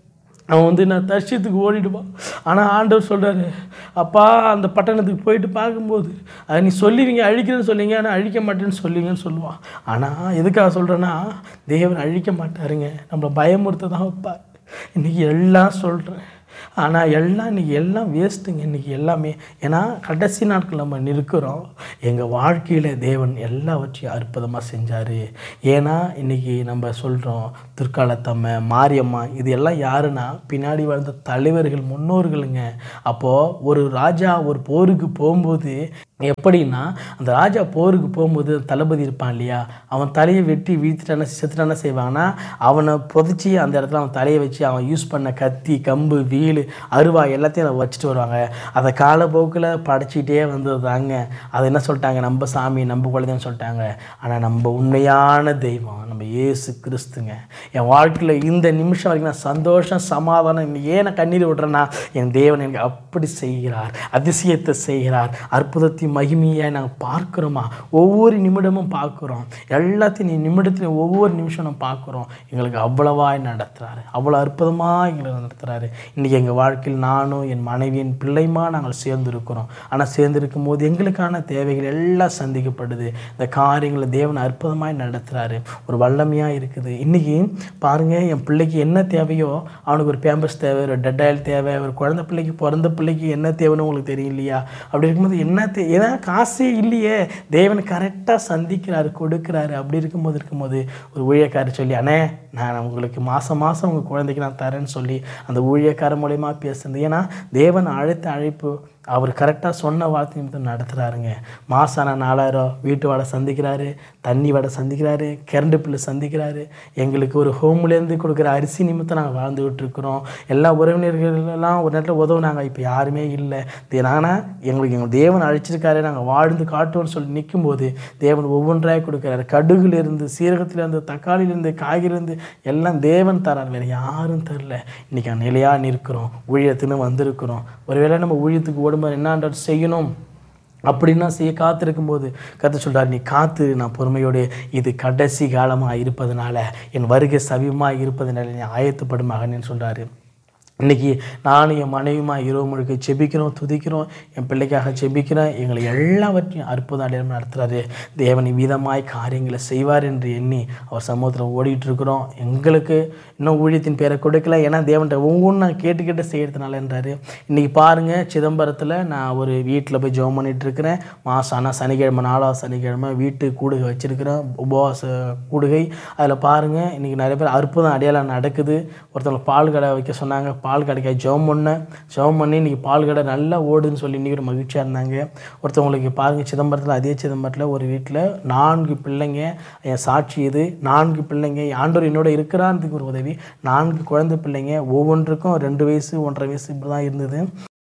அவன் வந்து நான் தர்ஷத்துக்கு ஓடிடுவான் ஆனால் ஆண்டவர் சொல்கிறாரு அப்பா அந்த பட்டணத்துக்கு போயிட்டு பார்க்கும்போது அது நீ சொல்லுவீங்க அழிக்கிறேன்னு சொல்லுவீங்க ஆனால் அழிக்க மாட்டேன்னு சொல்லுவீங்கன்னு சொல்லுவான் ஆனால் எதுக்காக சொல்கிறேன்னா தேவன் அழிக்க மாட்டாருங்க நம்மளை பயமுறுத்த தான் வைப்பார் இன்றைக்கி எல்லாம் சொல்கிறேன் ஆனால் எல்லாம் இன்றைக்கி எல்லாம் வேஸ்ட்டுங்க இன்றைக்கி எல்லாமே ஏன்னா கடைசி நாட்கள் நம்ம நிற்கிறோம் எங்கள் வாழ்க்கையில் தேவன் எல்லாவற்றையும் அற்புதமாக செஞ்சார் ஏன்னா இன்றைக்கி நம்ம சொல்கிறோம் துர்க்காலத்தம்மை மாரியம்மா இது எல்லாம் யாருன்னா பின்னாடி வாழ்ந்த தலைவர்கள் முன்னோர்களுங்க அப்போது ஒரு ராஜா ஒரு போருக்கு போகும்போது எப்படின்னா அந்த ராஜா போருக்கு போகும்போது தளபதி இருப்பான் இல்லையா அவன் தலையை வெட்டி வீழ்த்திட்டான செத்துட்டான செய்வாங்கன்னா அவனை புதைச்சி அந்த இடத்துல அவன் தலையை வச்சு அவன் யூஸ் பண்ண கத்தி கம்பு வீல் அருவா எல்லாத்தையும் அதை வச்சுட்டு வருவாங்க அதை காலப்போக்கில் படைச்சிக்கிட்டே வந்ததுதாங்க அதை என்ன சொல்லிட்டாங்க நம்ம சாமி நம்ம குழந்தைன்னு சொல்லிட்டாங்க ஆனால் நம்ம உண்மையான தெய்வம் நம்ம இயேசு கிறிஸ்துங்க என் வாழ்க்கையில் இந்த நிமிஷம் வரைக்கும் நான் சந்தோஷம் சமாதானம் இன்னைக்கு ஏன் நான் கண்ணீர் விடுறேன்னா என் தேவன் எனக்கு அப்படி செய்கிறார் அதிசயத்தை செய்கிறார் அற்புதத்தையும் மகிமையை நாங்கள் பார்க்குறோமா ஒவ்வொரு நிமிடமும் பார்க்குறோம் எல்லாத்தையும் நீ நிமிடத்துலையும் ஒவ்வொரு நிமிஷம் நம்ம பார்க்குறோம் எங்களுக்கு அவ்வளவாய் நடத்துகிறாரு அவ்வளோ அற்புதமாக எங்களை நடத்துகிறாரு இன்றைக்கி எங்கள் வாழ்க்கையில் நானும் என் மனைவி என் பிள்ளைமா நாங்கள் சேர்ந்துருக்கிறோம் ஆனால் சேர்ந்துருக்கும் போது எங்களுக்கான தேவைகள் எல்லாம் சந்திக்கப்படுது இந்த காரியங்களை தேவன் அற்புதமாய் நடத்துகிறாரு ஒரு வல்லமையாக இருக்குது இன்றைக்கி பாருங்கள் என் பிள்ளைக்கு என்ன தேவையோ அவனுக்கு ஒரு பேம்பஸ் தேவை ஒரு டெட்டாயில் தேவை ஒரு குழந்தை பிள்ளைக்கு பிறந்த பிள்ளைக்கு என்ன தேவைன்னு உங்களுக்கு தெரியும் இல்லையா அப்படி இருக்கும்போது என்ன தே ஏன்னா காசே இல்லையே தேவன் கரெக்டாக சந்திக்கிறாரு கொடுக்குறாரு அப்படி இருக்கும்போது இருக்கும்போது ஒரு ஊழியக்காரர் சொல்லி அண்ணே நான் உங்களுக்கு மாதம் மாதம் உங்கள் குழந்தைக்கு நான் தரேன்னு சொல்லி அந்த ஊழியக்காரர் மூலயமா பேசுனது ஏன்னா தேவன் அழைத்த அழைப்பு அவர் கரெக்டாக சொன்ன வார்த்தை நிமித்தம் நடத்துகிறாருங்க மாதம் ஆனால் நாலாயிரம் வீட்டு வாடகை சந்திக்கிறாரு தண்ணி வாடகை சந்திக்கிறாரு கரண்ட் பில்லு சந்திக்கிறாரு எங்களுக்கு ஒரு ஹோம்லேருந்து கொடுக்குற அரிசி நிமித்தம் நாங்கள் வாழ்ந்துகிட்டு இருக்கிறோம் எல்லா உறவினர்கள் எல்லாம் ஒரு நேரத்தில் உதவுனாங்க இப்போ யாருமே இல்லை ஆனால் எங்களுக்கு எங்கள் தேவன் அழைச்சிருக்காரு நாங்கள் வாழ்ந்து காட்டுவோம்னு சொல்லி நிற்கும்போது தேவன் ஒவ்வொன்றாக கொடுக்குறாரு கடுகுலேருந்து சீரகத்துலேருந்து தக்காளியிலேருந்து காய்கறிலேருந்து எல்லாம் தேவன் தரார் வேறு யாரும் தரல இன்றைக்கி நிலையாக நிற்கிறோம் ஊழியத்துன்னு வந்திருக்கிறோம் ஒருவேளை நம்ம ஊழியத்துக்கு ஓடும்போது என்ன செய்யணும் அப்படின்னா செய்ய காத்திருக்கும் போது கற்று சொல்கிறார் நீ காத்து நான் பொறுமையோடு இது கடைசி காலமாக இருப்பதனால என் வருகை சவியமாக இருப்பதனால நீ ஆயத்தப்படும் மகனேன்னு சொல்கிறாரு இன்றைக்கி நானும் என் மனைவியுமா இரவு முழுக்க செபிக்கிறோம் துதிக்கிறோம் என் பிள்ளைக்காக செபிக்கிறோம் எங்களை எல்லாவற்றையும் அற்புதம் அடையாளம் நடத்துகிறாரு தேவன் விதமாய் காரியங்களை செய்வார் என்று எண்ணி அவர் சமூகத்தில் ஓடிட்டு இருக்கிறோம் எங்களுக்கு இன்னும் ஊழியத்தின் பேரை கொடுக்கல ஏன்னா தேவன்கிட்ட ஒவ்வொன்றும் நான் கேட்டு கேட்டு செய்கிறதுனாலன்றாரு இன்றைக்கி பாருங்கள் சிதம்பரத்தில் நான் ஒரு வீட்டில் போய் ஜெபம் பண்ணிட்டு இருக்கிறேன் மாதம் ஆனால் சனிக்கிழமை நாலாவது சனிக்கிழமை வீட்டு கூடுகை வச்சுருக்கிறேன் உபவாச கூடுகை அதில் பாருங்கள் இன்றைக்கி நிறைய பேர் அற்புதம் அடையாளம் நடக்குது ஒருத்தவங்க பால் கடை வைக்க சொன்னாங்க பால் கடைக்காக ஜெபம் பண்ணேன் ஜெபம் பண்ணி இன்றைக்கி பால் கடை நல்லா ஓடுதுன்னு சொல்லி இன்றைக்கி ஒரு மகிழ்ச்சியாக இருந்தாங்க ஒருத்தவங்களுக்கு பாருங்கள் சிதம்பரத்தில் அதே சிதம்பரத்தில் ஒரு வீட்டில் நான்கு பிள்ளைங்க என் சாட்சி இது நான்கு பிள்ளைங்க ஆண்டவர் என்னோட இருக்கிறான்றதுக்கு ஒரு உதவி நான்கு குழந்தை பிள்ளைங்க ஒவ்வொன்றுக்கும் ரெண்டு வயசு ஒன்றரை வயசு இப்படி தான் இருந்தது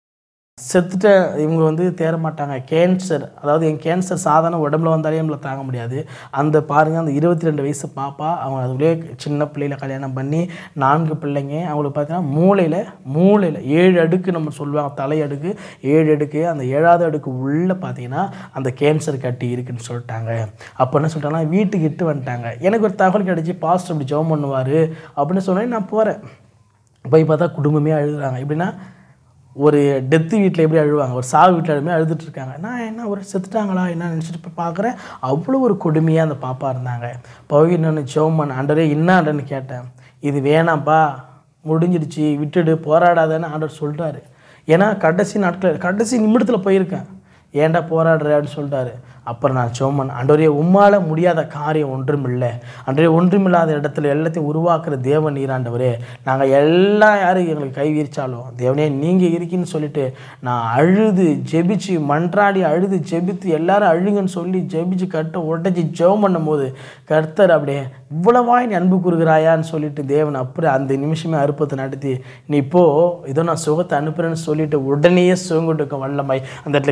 செத்துட்ட இவங்க வந்து தேர மாட்டாங்க கேன்சர் அதாவது என் கேன்சர் சாதாரண உடம்புல வந்தாலே நம்மளை தாங்க முடியாது அந்த பாருங்கள் அந்த இருபத்தி ரெண்டு வயசு பாப்பா அவங்க அதுலேயே சின்ன பிள்ளையில கல்யாணம் பண்ணி நான்கு பிள்ளைங்க அவங்களுக்கு பார்த்தீங்கன்னா மூளையில் மூளையில் ஏழு அடுக்கு நம்ம சொல்லுவாங்க தலை அடுக்கு ஏழு அடுக்கு அந்த ஏழாவது அடுக்கு உள்ளே பார்த்தீங்கன்னா அந்த கேன்சர் கட்டி இருக்குன்னு சொல்லிட்டாங்க அப்போ என்ன சொல்லிட்டாங்கன்னா வீட்டுக்கு இட்டு வந்துட்டாங்க எனக்கு ஒரு தகவல் கிடச்சி பாஸ்டர் இப்படி ஜெபம் பண்ணுவார் அப்படின்னு சொன்னேன் நான் போகிறேன் போய் பார்த்தா குடும்பமே அழுகுறாங்க எப்படின்னா ஒரு டெத்து வீட்டில் எப்படி அழுவாங்க ஒரு சாவு வீட்டில் அழுமே அழுதுட்டு இருக்காங்க நான் என்ன ஒரு செத்துட்டாங்களா என்ன நினச்சிட்டு போய் பார்க்குறேன் அவ்வளோ ஒரு கொடுமையாக அந்த பாப்பா இருந்தாங்க போய் என்னென்னு ஜோமன் ஆண்டரே என்ன ஆண்டன்னு கேட்டேன் இது வேணாம்ப்பா முடிஞ்சிடுச்சு விட்டுடு போராடாதன்னு ஆண்டர் சொல்லிட்டாரு ஏன்னா கடைசி நாட்கள் கடைசி நிமிடத்தில் போயிருக்கேன் ஏன்டா போராடுற அப்படின்னு சொல்லிட்டாரு அப்புறம் நான் சோமன் அன்றவரே உம்மால் முடியாத காரியம் ஒன்றும் இல்லை அன்றே ஒன்றுமில்லாத இடத்துல எல்லாத்தையும் உருவாக்குற தேவன் நீராண்டவரே நாங்கள் எல்லாம் யாரும் எங்களுக்கு கை விரிச்சாலும் தேவனே நீங்கள் இருக்கீன்னு சொல்லிட்டு நான் அழுது ஜெபிச்சு மன்றாடி அழுது ஜெபித்து எல்லாரும் அழுங்கன்னு சொல்லி ஜெபிச்சு கட்ட உடச்சி ஜெபம் பண்ணும்போது கர்த்தர் அப்படியே இவ்வளவாய் நீ அன்பு கூறுகிறாயான்னு சொல்லிட்டு தேவன் அப்புறம் அந்த நிமிஷமே அற்புதத்தை நடத்தி நீ இப்போ இதோ நான் சுகத்தை அனுப்புறேன்னு சொல்லிட்டு உடனே சுகம் கொடுக்க வல்லமை அந்த இடத்துல கிரிச்சு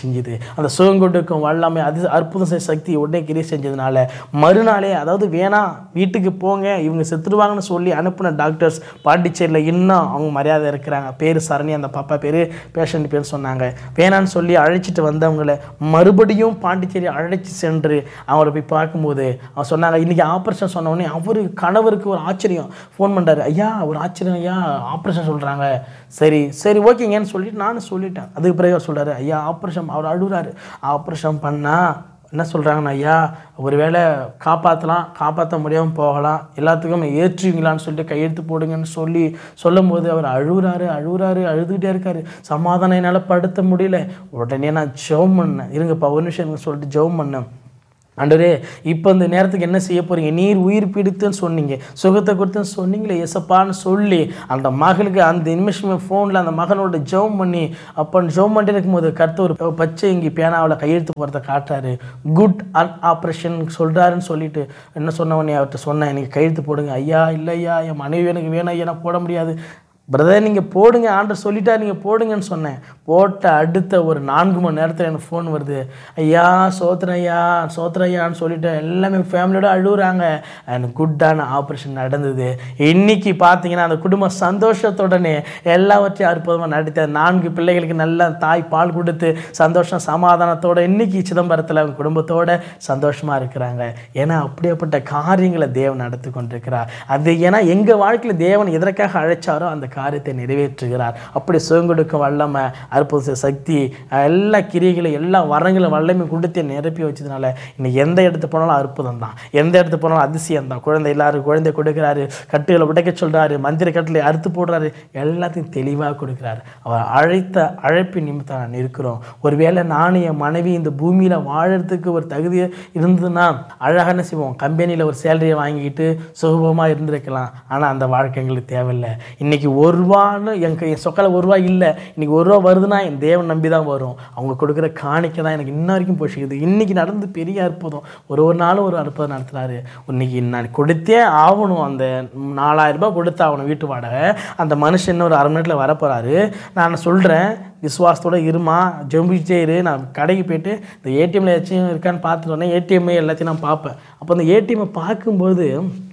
செஞ்சுது அந்த சுகம் கொடுக்கும் வல்லமை அது அற்புதம் செய்ய சக்தி உடனே கிரியை செஞ்சதுனால மறுநாளே அதாவது வேணாம் வீட்டுக்கு போங்க இவங்க செத்துருவாங்கன்னு சொல்லி அனுப்பின டாக்டர்ஸ் பாண்டிச்சேரியில் இன்னும் அவங்க மரியாதை இருக்கிறாங்க பேர் சரணி அந்த பாப்பா பேர் பேஷண்ட் பேர் சொன்னாங்க வேணான்னு சொல்லி அழைச்சிட்டு வந்தவங்களை மறுபடியும் பாண்டிச்சேரி அழைச்சி சென்று அவங்கள போய் பார்க்கும்போது அவங்க சொன்னாங்க இன்றைக்கி ஆப்ரேஷன் சொன்ன உடனே அவரு கணவருக்கு ஒரு ஆச்சரியம் ஃபோன் பண்ணுறாரு ஐயா ஒரு ஆச்சரியம் ஐயா ஆப்ரேஷன் சொல்கிறாங்க சரி சரி ஓகேங்கன்னு சொல்லிட்டு நானும் சொல்லிட்டேன் அதுக்கு பிறகு அவர் சொல்கிறாரு ஐயா ஆப்ரேஷன் அவர் அழுகுறாரு ஆப்ரேஷன் பண்ணால் என்ன சொல்கிறாங்கண்ணா ஐயா ஒருவேளை காப்பாற்றலாம் காப்பாற்ற முடியாமல் போகலாம் எல்லாத்துக்கும் ஏற்றுவீங்களான்னு சொல்லிட்டு கையெழுத்து போடுங்கன்னு சொல்லி சொல்லும்போது அவர் அழுகுறாரு அழுகுறாரு அழுதுகிட்டே இருக்காரு சமாதானம் என்னால் படுத்த முடியல உடனே நான் ஜெபம் பண்ணேன் இருங்கப்பா ஒரு நிமிஷம் இருங்க சொல்லிட்டு ஜெபம் பண்ணேன் ஆண்டவரே இப்போ இந்த நேரத்துக்கு என்ன செய்ய போறீங்க நீர் உயிர் பிடித்துன்னு சொன்னீங்க சுகத்தை கொடுத்துன்னு சொன்னீங்களே எசப்பான்னு சொல்லி அந்த மகளுக்கு அந்த நிமிஷமே ஃபோனில் அந்த மகனோட ஜெபம் பண்ணி அப்போ ஜெபம் பண்ணிட்டு இருக்கும்போது கருத்து ஒரு பச்சை இங்கே பேனாவில் கையெழுத்து போகிறத காட்டுறாரு குட் அன் ஆப்ரேஷன் சொல்கிறாருன்னு சொல்லிட்டு என்ன சொன்னவனே அவர்கிட்ட சொன்னேன் எனக்கு கையெழுத்து போடுங்க ஐயா இல்லை ஐயா என் மனைவி எனக்கு வேணும் ஐயா நான் போட முடியாது பிரதர் நீங்கள் போடுங்க ஆண்டர் சொல்லிட்டா நீங்கள் போடுங்கன்னு சொன்னேன் போட்ட அடுத்த ஒரு நான்கு மணி நேரத்தில் எனக்கு ஃபோன் வருது ஐயா சோத்திரம் ஐயா சோத்திரம் ஐயான்னு சொல்லிட்டு எல்லாமே ஃபேமிலியோட அழுகுறாங்க எனக்கு குட்டான ஆப்ரேஷன் நடந்தது இன்னைக்கு பார்த்தீங்கன்னா அந்த குடும்பம் சந்தோஷத்துடனே எல்லாவற்றையும் அற்புதமாக நடத்த நான்கு பிள்ளைகளுக்கு நல்ல தாய் பால் கொடுத்து சந்தோஷம் சமாதானத்தோட இன்னைக்கு சிதம்பரத்தில் அவங்க குடும்பத்தோட சந்தோஷமாக இருக்கிறாங்க ஏன்னா அப்படியேப்பட்ட காரியங்களை தேவன் நடத்தி கொண்டிருக்கிறார் அது ஏன்னா எங்கள் வாழ்க்கையில் தேவன் எதற்காக அழைச்சாரோ அந்த காரியத்தை நிறைவேற்றுகிறார் அப்படி சுகம் கொடுக்கும் வல்லமை அற்புத சக்தி எல்லா கிரியைகளும் எல்லா வரங்களும் வல்லமை கொடுத்து நிரப்பி வச்சதுனால இன்னைக்கு எந்த இடத்து போனாலும் அற்புதம் தான் எந்த இடத்து போனாலும் அதிசயம் தான் குழந்தை எல்லாரும் குழந்தை கொடுக்குறாரு கட்டுகளை உடைக்க சொல்றாரு மந்திர கட்டிலை அறுத்து போடுறாரு எல்லாத்தையும் தெளிவாக கொடுக்குறாரு அவர் அழைத்த அழைப்பின் நிமித்தம் நான் இருக்கிறோம் ஒருவேளை நானும் என் மனைவி இந்த பூமியில் வாழறதுக்கு ஒரு தகுதி இருந்ததுன்னா அழகாக என்ன செய்வோம் கம்பெனியில் ஒரு சேலரியை வாங்கிக்கிட்டு சுகபமாக இருந்திருக்கலாம் ஆனால் அந்த வாழ்க்கை எங்களுக்கு தேவையில்லை இன்னைக்கு ஒரு ரூபான்னு என் கை- என் சொக்கல ஒரு ரூபா இல்லை இன்னைக்கு ஒரு ரூபா வருதுன்னா என் தேவன் நம்பி தான் வரும் அவங்க கொடுக்குற காணிக்கை தான் எனக்கு இன்ன வரைக்கும் போஷிக்குது இன்னைக்கு நடந்து பெரிய அற்புதம் ஒரு ஒரு நாளும் ஒரு அற்புதம் நடத்துறாரு இன்னைக்கு நான் கொடுத்தே ஆகணும் அந்த நாலாயிரம் ரூபாய் கொடுத்தாகணும் வீட்டு வாடகை அந்த மனுஷன் இன்னும் ஒரு அரை மணி நேரத்தில் வரப்போறாரு நான் சொல்கிறேன் விசுவாசத்தோட இருமா ஜெம்பிச்சே இரு நான் கடைக்கு போயிட்டு இந்த ஏடிஎம்ல ஏதாச்சும் இருக்கான்னு பார்த்துட்டு வரேன் ஏடிஎம் எல்லாத்தையும் நான் பார்ப்பேன் அப்போ அந்த ஏடிஎம்மை பார்க்கும்போது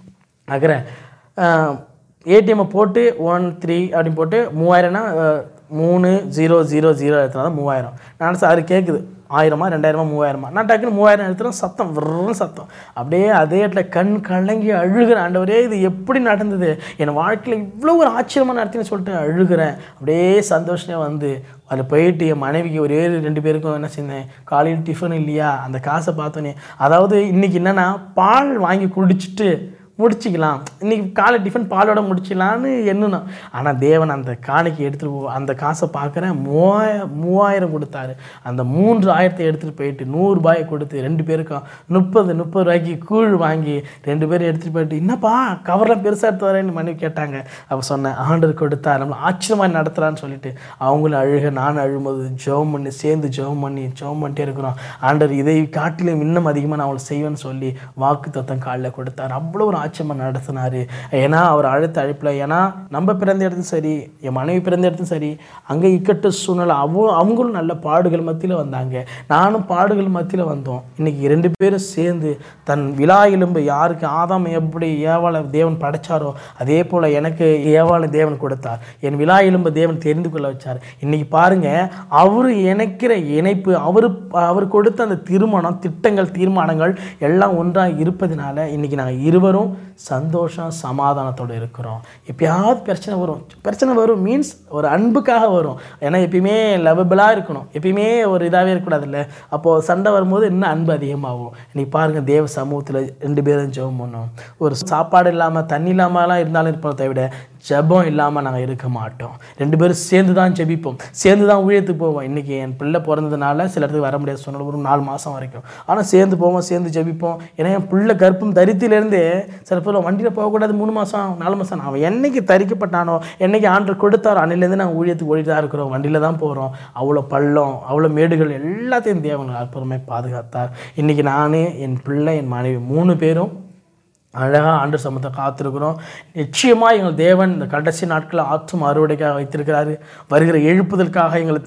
நகரேன் ஏடிஎம்மை போட்டு ஒன் த்ரீ அப்படின்னு போட்டு மூவாயிரம்னா அஹ், மூணு ஜீரோ ஜீரோ ஜீரோ எடுத்தா தான் மூவாயிரம் நான் சார் கேட்குது ஆயிரமா ரெண்டாயிரமா மூவாயிரமா நான் டக்குன்னு மூவாயிரம் எடுத்துகிறேன் சத்தம் விருன்னு சத்தம் அப்படியே அதே இடத்துல கண் கலங்கி அழுகிறேன் ஆண்டவரே இது எப்படி நடந்தது என் வாழ்க்கையில் இவ்வளோ ஒரு ஆச்சரியமாக நடத்தின்னு சொல்லிட்டு அழுகிறேன் அப்படியே சந்தோஷமே வந்து அதில் போயிட்டு என் மனைவிக்கு ஒரே ரெண்டு பேருக்கும் என்ன செஞ்சேன் காலையில் டிஃபன் இல்லையா அந்த காசை பார்த்தோன்னே அதாவது இன்னைக்கு என்னென்னா பால் வாங்கி குடிச்சிட்டு முடிச்சிக்கலாம் இன்னைக்கு காலை டிஃபன் பாலோட முடிச்சிக்கலான்னு எண்ணுனோம் ஆனால் தேவன் அந்த காணிக்கை எடுத்துகிட்டு போ அந்த காசை பார்க்குறேன் மூவாயிரம் மூவாயிரம் கொடுத்தாரு அந்த மூன்று ஆயிரத்தை எடுத்துகிட்டு போயிட்டு நூறுரூபாயை கொடுத்து ரெண்டு பேருக்கும் முப்பது முப்பது ரூபாய்க்கு கூழ் வாங்கி ரெண்டு பேரும் எடுத்துகிட்டு போயிட்டு என்னப்பா கவர்லாம் பெருசாக எடுத்து வரேன்னு மனைவி கேட்டாங்க அப்போ சொன்னேன் ஆண்டர் கொடுத்தா நம்மளை ஆச்சரியமாக நடத்துகிறான்னு சொல்லிட்டு அவங்களும் அழுக நானும் அழும்போது ஜெபம் பண்ணி சேர்ந்து ஜெபம் பண்ணி ஜெபம் பண்ணிட்டே இருக்கிறோம் ஆண்டர் இதை காட்டிலும் இன்னும் அதிகமாக நான் அவளை செய்வேன்னு சொல்லி வாக்கு தத்தம் காலில் கொடுத்தார் அவ்வளோ ஒரு ஆச்சரியமாக நடத்தினார் ஏன்னா அவர் அழைத்த அழைப்பில் ஏன்னா நம்ம பிறந்த இடத்தும் சரி என் மனைவி பிறந்த இடத்தும் சரி அங்கே இக்கட்டு சூழ்நிலை அவ அவங்களும் நல்ல பாடுகள் மத்தியில் வந்தாங்க நானும் பாடுகள் மத்தியில் வந்தோம் இன்னைக்கு ரெண்டு பேரும் சேர்ந்து தன் விழா எலும்பு யாருக்கு ஆதாம் எப்படி ஏவாளை தேவன் படைச்சாரோ அதே போல் எனக்கு ஏவாளை தேவன் கொடுத்தார் என் விழா எலும்பு தேவன் தெரிந்து கொள்ள வச்சார் இன்னைக்கு பாருங்க அவர் இணைக்கிற இணைப்பு அவர் அவர் கொடுத்த அந்த திருமணம் திட்டங்கள் தீர்மானங்கள் எல்லாம் ஒன்றாக இருப்பதனால இன்னைக்கு நாங்கள் இருவரும் சந்தோஷம் சமாதானத்தோடு இருக்கிறோம் எப்பயாவது பிரச்சனை வரும் பிரச்சனை வரும் மீன்ஸ் ஒரு அன்புக்காக வரும் ஏன்னா எப்பயுமே லவபிளாக இருக்கணும் எப்பயுமே ஒரு இதாகவே இருக்கக்கூடாதுல்ல அப்போது சண்டை வரும்போது இன்னும் அன்பு அதிகமாகும் இன்னைக்கு பாருங்கள் தேவ சமூகத்தில் ரெண்டு பேரும் ஜெபம் பண்ணோம் ஒரு சாப்பாடு இல்லாமல் தண்ணி இல்லாமலாம் இருந்தாலும் இருப்பதை விட ஜெபம் இல்லாமல் நாங்கள் இருக்க மாட்டோம் ரெண்டு பேரும் சேர்ந்து தான் ஜெபிப்போம் சேர்ந்து தான் ஊழியத்துக்கு போவோம் இன்றைக்கி என் பிள்ளை பிறந்ததுனால சில இடத்துக்கு வர முடியாது சொன்னாலும் ஒரு நாலு மாதம் வரைக்கும் ஆனால் சேர்ந்து போவோம் சேர்ந்து ஜெபிப்போம் ஏன்னா என் பிள்ளை கர்ப்பம் தரித்திலேருந்தே சில பேர் வண்டியில் போகக்கூடாது மூணு மாதம் நாலு மாதம் அவன் என்னைக்கு தரிக்கப்பட்டானோ என்னைக்கு ஆண்டு கொடுத்தாரோ அன்னிலேருந்து நாங்கள் ஊழியத்துக்கு ஓடிட்டு தான் இருக்கிறோம் வண்டியில் தான் போகிறோம் அவ்வளோ பள்ளம் அவ்வளோ மேடுகள் எல்லாத்தையும் தேவன் அற்புதமாக பாதுகாத்தார் இன்றைக்கி நான் என் பிள்ளை என் மனைவி மூணு பேரும் அழகாக ஆண்டு சமத்தை காத்திருக்கிறோம் நிச்சயமாக எங்கள் தேவன் இந்த கடைசி நாட்களில் ஆற்றும் அறுவடைக்காக வைத்திருக்கிறாரு வருகிற எழுப்புதலுக்காக எங்களை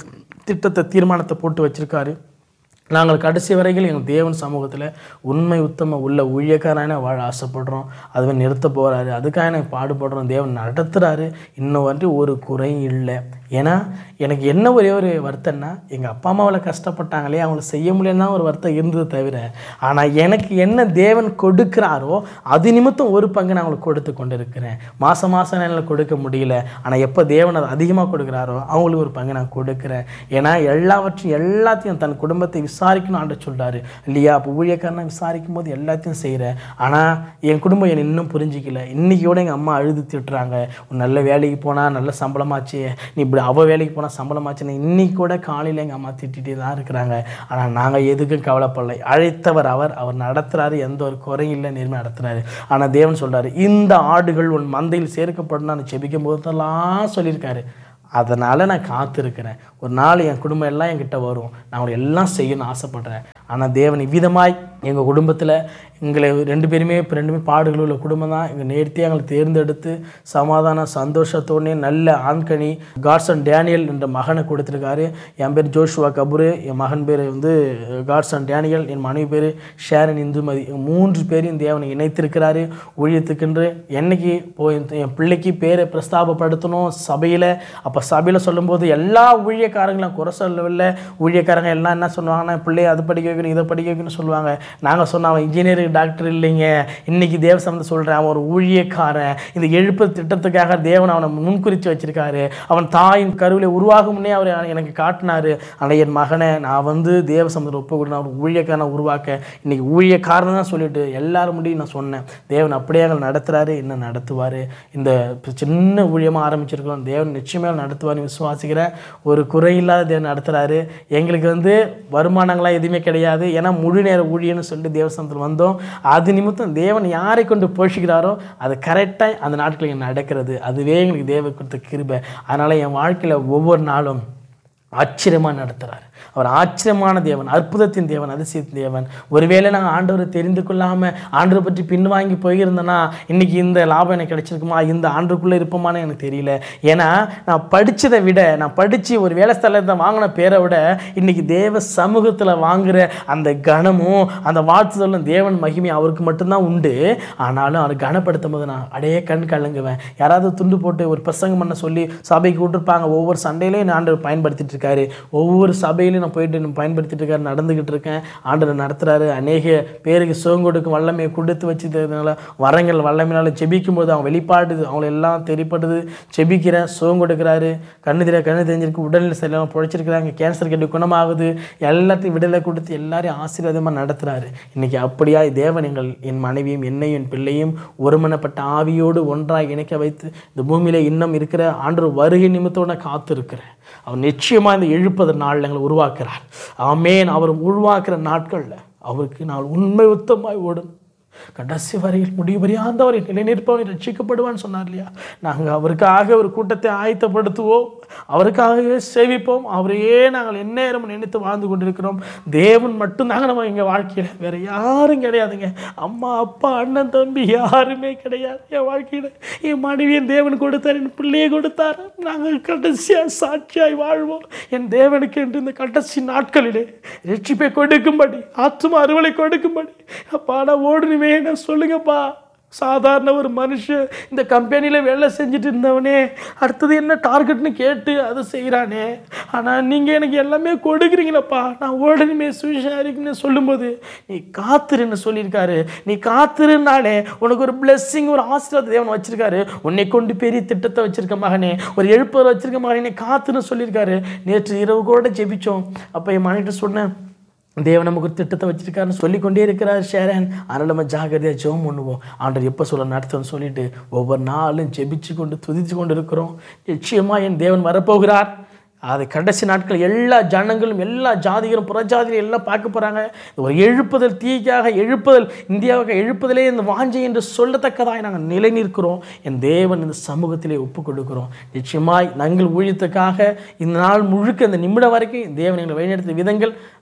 திட்டத்தை தீர்மானத்தை போட்டு வச்சிருக்காரு நாங்கள் கடைசி வரையில் எங்கள் தேவன் சமூகத்தில் உண்மை உத்தம உள்ள ஊழியக்காரன வாழ ஆசைப்படுறோம் அதுவே நிறுத்த போகிறாரு அதுக்காக எனக்கு பாடுபடுறோம் தேவன் நடத்துகிறாரு இன்னும் வந்து ஒரு குறையும் இல்லை ஏன்னா எனக்கு என்ன ஒரே ஒரு வருத்தம்னா எங்கள் அப்பா அம்மாவில் கஷ்டப்பட்டாங்களே அவங்கள செய்ய முடியலன்னா ஒரு வருத்தம் இருந்தது தவிர ஆனால் எனக்கு என்ன தேவன் கொடுக்குறாரோ அது நிமித்தம் ஒரு பங்கு நான் அவங்களுக்கு கொடுத்து கொண்டு இருக்கிறேன் மாதம் மாதம் என்னால் கொடுக்க முடியல ஆனால் எப்போ தேவன் அதை அதிகமாக கொடுக்குறாரோ அவங்களுக்கு ஒரு பங்கு நான் கொடுக்குறேன் ஏன்னா எல்லாவற்றையும் எல்லாத்தையும் தன் குடும்பத்தை விசாரிக்கணும் ஆண்டு சொல்றாரு இல்லையா அப்போ ஊழியக்காரனை விசாரிக்கும் போது எல்லாத்தையும் செய்கிறேன் ஆனால் என் குடும்பம் என்னை இன்னும் புரிஞ்சிக்கல இன்னைக்கு கூட எங்கள் அம்மா அழுது திட்டுறாங்க உன் நல்ல வேலைக்கு போனால் நல்ல சம்பளமாச்சு நீ இப்படி அவள் வேலைக்கு போனால் சம்பளமாச்சுன்னு இன்னைக்கு கூட காலையில் எங்கள் அம்மா திட்டிகிட்டே தான் இருக்கிறாங்க ஆனால் நாங்கள் எதுக்கும் கவலைப்படலை அழைத்தவர் அவர் அவர் நடத்துகிறாரு எந்த ஒரு குறையும் இல்லை நேர்மை நடத்துகிறாரு ஆனால் தேவன் சொல்றாரு இந்த ஆடுகள் உன் மந்தையில் சேர்க்கப்படும் நான் செபிக்கும் போதெல்லாம் சொல்லியிருக்காரு அதனால் நான் காத்திருக்கிறேன் ஒரு நாள் என் குடும்பம் எல்லாம் என்கிட்ட வரும் நான் அவங்களை எல்லாம் செய்யணும்னு ஆசைப்படுறேன் ஆனால் தேவன் இவ்விதமாய் எங்கள் குடும்பத்தில் எங்களை ரெண்டு பேருமே இப்போ ரெண்டுமே பாடுகள் உள்ள குடும்பம் தான் எங்கள் நேர்த்தியாக எங்களை தேர்ந்தெடுத்து சமாதான சந்தோஷத்தோடனே நல்ல ஆண்கனி காட்சன் டேனியல் என்ற மகனை கொடுத்துருக்காரு என் பேர் ஜோஷுவா கபூர் என் மகன் பேர் வந்து காட்சன் டேனியல் என் மனைவி பேர் ஷேரன் இந்துமதி இவங்க மூன்று பேரையும் தேவனை இணைத்திருக்கிறாரு ஊழியத்துக்கென்று என்னைக்கு போய் என் பிள்ளைக்கு பேரை பிரஸ்தாபப்படுத்தணும் சபையில் அப்போ சபையில் சொல்லும்போது எல்லா ஊழியக்காரங்களும் குறை சொல்லவில்லை ஊழியக்காரங்க எல்லாம் என்ன சொல்லுவாங்கன்னா பிள்ளைய அது படிக்க வைக்கணும் இதை படிக்க வைக்கணும்னு சொல்லுவாங்க நாங்கள் சொன்ன அவன் இன்ஜினியரிங் டாக்டர் இல்லைங்க இன்னைக்கு தேவ சம்பந்த சொல்கிறேன் அவன் ஒரு ஊழியக்காரன் இந்த எழுப்பு திட்டத்துக்காக தேவன் அவனை முன்குறித்து வச்சிருக்காரு அவன் தாயின் கருவிலே உருவாகும் முன்னே அவர் எனக்கு காட்டினாரு ஆனால் என் மகனை நான் வந்து தேவ சம்பந்தம் ஒப்பு கொடுத்து அவர் ஊழியக்காரனை உருவாக்க இன்னைக்கு ஊழியக்காரன் தான் சொல்லிட்டு எல்லாரும் முடியும் நான் சொன்னேன் தேவன் அப்படியே எங்களை நடத்துறாரு இன்னும் நடத்துவார் இந்த சின்ன ஊழியமாக ஆரம்பிச்சிருக்கிறோம் தேவன் நிச்சயமாக நடத்துவார்னு விசுவாசிக்கிறேன் ஒரு குறையில்லாத தேவன் நடத்துகிறாரு எங்களுக்கு வந்து வருமானங்களாம் எதுவுமே கிடையாது ஏன்னா முழு நேர ஊழியன்னு சொல்லிட்டு தேவஸ்தானத்தில் வந்தோம் அது நிமித்தம் தேவன் யாரை கொண்டு போஷிக்கிறாரோ அது கரெக்டாக அந்த நாட்களில் நடக்கிறது அதுவே எங்களுக்கு தேவ கொடுத்த கிருபை அதனால் என் வாழ்க்கையில் ஒவ்வொரு நாளும் ஆச்சரியமாக நடத்துகிறார் அவர் ஆச்சரியமான தேவன் அற்புதத்தின் தேவன் அதிசயத்தின் தேவன் ஒருவேளை நாங்கள் ஆண்டவரை தெரிந்து கொள்ளாமல் ஆண்டவரை பற்றி பின்வாங்கி போயிருந்தேன்னா இன்னைக்கு இந்த லாபம் எனக்கு கிடைச்சிருக்குமா இந்த ஆண்டுக்குள்ளே இருப்போமான்னு எனக்கு தெரியல ஏன்னா நான் படித்ததை விட நான் படித்து ஒரு வேலை ஸ்தலத்தை வாங்கின பேரை விட இன்னைக்கு தேவ சமூகத்தில் வாங்குற அந்த கனமும் அந்த வாழ்த்துதலும் தேவன் மகிமை அவருக்கு மட்டும்தான் உண்டு ஆனாலும் அவர் கனப்படுத்தும் போது நான் அடையே கண் கலங்குவேன் யாராவது துண்டு போட்டு ஒரு பிரசங்கம் பண்ண சொல்லி சபைக்கு விட்டுருப்பாங்க ஒவ்வொரு சண்டையிலையும் ஆண்டவர் பயன்படுத்திட்டு இருக்காரு ஒவ்வொரு சபையிலையும் நான் போயிட்டு நான் பயன்படுத்திட்டு இருக்காரு நடந்துக்கிட்டு இருக்கேன் ஆண்டவர் நடத்துறாரு அநேக பேருக்கு சுகம் கொடுக்கும் வல்லமையை கொடுத்து வச்சதுனால வரங்கள் வல்லமையினால ஜெபிக்கும் போது அவங்க வெளிப்பாடுது அவங்கள எல்லாம் தெரிப்படுது ஜெபிக்கிறேன் சுகம் கொடுக்குறாரு கண்ணு தெரிய கண்ணு தெரிஞ்சிருக்கு உடல்நிலை சரியில்லாமல் பிழைச்சிருக்கிறாங்க கேன்சர் கட்டி குணமாகுது எல்லாத்தையும் விடுதலை கொடுத்து எல்லாரையும் ஆசீர்வாதமாக நடத்துறாரு இன்னைக்கு அப்படியா தேவன் எங்கள் என் மனைவியும் என்னையும் என் பிள்ளையும் ஒருமனப்பட்ட ஆவியோடு ஒன்றாக இணைக்க வைத்து இந்த பூமியில இன்னும் இருக்கிற ஆண்டு வருகை நிமித்தோட காத்து இருக்கிறேன் அவர் நிச்சயமாக இந்த எழுப்பது நாள் எங்களை உருவாக்குறார் ஆமேன் அவர் உருவாக்குற நாட்களில் அவருக்கு நான் உண்மை உத்தமாய் ஓடும் கடைசி வரையில் முடிவு வரையாந்தவரை நிலைநிற்பவனை ரட்சிக்கப்படுவான்னு சொன்னார் இல்லையா நாங்கள் அவருக்காக ஒரு கூட்டத்தை ஆயத்தப்படுத்துவோம் அவருக்காகவே சேவிப்போம் அவரையே நாங்கள் எந்நேரமும் நினைத்து வாழ்ந்து கொண்டிருக்கிறோம் தேவன் மட்டும்தாங்க நம்ம எங்கள் வாழ்க்கையில் வேற யாரும் கிடையாதுங்க அம்மா அப்பா அண்ணன் தம்பி யாருமே கிடையாது என் வாழ்க்கையில் என் மனைவியின் தேவன் கொடுத்தார் என் பிள்ளையை கொடுத்தார் நாங்கள் கடைசியாக சாட்சியாய் வாழ்வோம் என் தேவனுக்கு என்று இந்த கடைசி நாட்களிலே ரட்சிப்பை கொடுக்கும்படி ஆத்தும அறுவலை கொடுக்கும்படி அப்பா நான் ஓடுனுமே நான் சொல்லுங்கப்பா சாதாரண ஒரு மனுஷன் இந்த கம்பெனியில் வேலை செஞ்சுட்டு இருந்தவனே அடுத்தது என்ன டார்கெட்னு கேட்டு அதை செய்கிறானே ஆனால் நீங்கள் எனக்கு எல்லாமே கொடுக்குறீங்களப்பா நான் ஓடணுமே சுவிசாரிக்குன்னு சொல்லும்போது நீ காத்துருன்னு சொல்லியிருக்காரு நீ காத்துருனாலே உனக்கு ஒரு blessing ஒரு ஆசீர்வாத தேவன் வச்சிருக்காரு உன்னை கொண்டு பெரிய திட்டத்தை வச்சிருக்க மகனே ஒரு எழுப்பர் வச்சிருக்க மகனே நீ காத்துன்னு சொல்லியிருக்காரு நேற்று இரவு கூட ஜெபிச்சோம் அப்போ என் மனைவிட்ட சொன்னேன் தேவன் நமக்கு ஒரு திட்டத்தை வச்சிருக்காருன்னு சொல்லிக்கொண்டே இருக்கிறார் ஷேரன் அதனால் நம்ம ஜாகிரதையாக ஜெபம் பண்ணுவோம் ஆண்டவர் எப்போ சொல்ல நடத்துன்னு சொல்லிட்டு ஒவ்வொரு நாளும் ஜெபிச்சு கொண்டு துதிச்சு கொண்டு இருக்கிறோம் நிச்சயமாக என் தேவன் வரப்போகிறார் அது கடைசி நாட்கள் எல்லா ஜனங்களும் எல்லா ஜாதிகளும் புறஜாதிகளும் எல்லாம் பார்க்க போகிறாங்க ஒரு எழுப்புதல் தீக்காக எழுப்புதல் இந்தியாவுக்கு எழுப்புதலே இந்த வாஞ்சை என்று சொல்லத்தக்கதாய் நாங்கள் நிலை நிற்கிறோம் என் தேவன் இந்த சமூகத்திலே ஒப்பு கொடுக்கிறோம் நிச்சயமாய் நாங்கள் ஊழியத்துக்காக இந்த நாள் முழுக்க இந்த நிமிடம் வரைக்கும் தேவன் எங்களை வழிநடத்திய விதங்கள்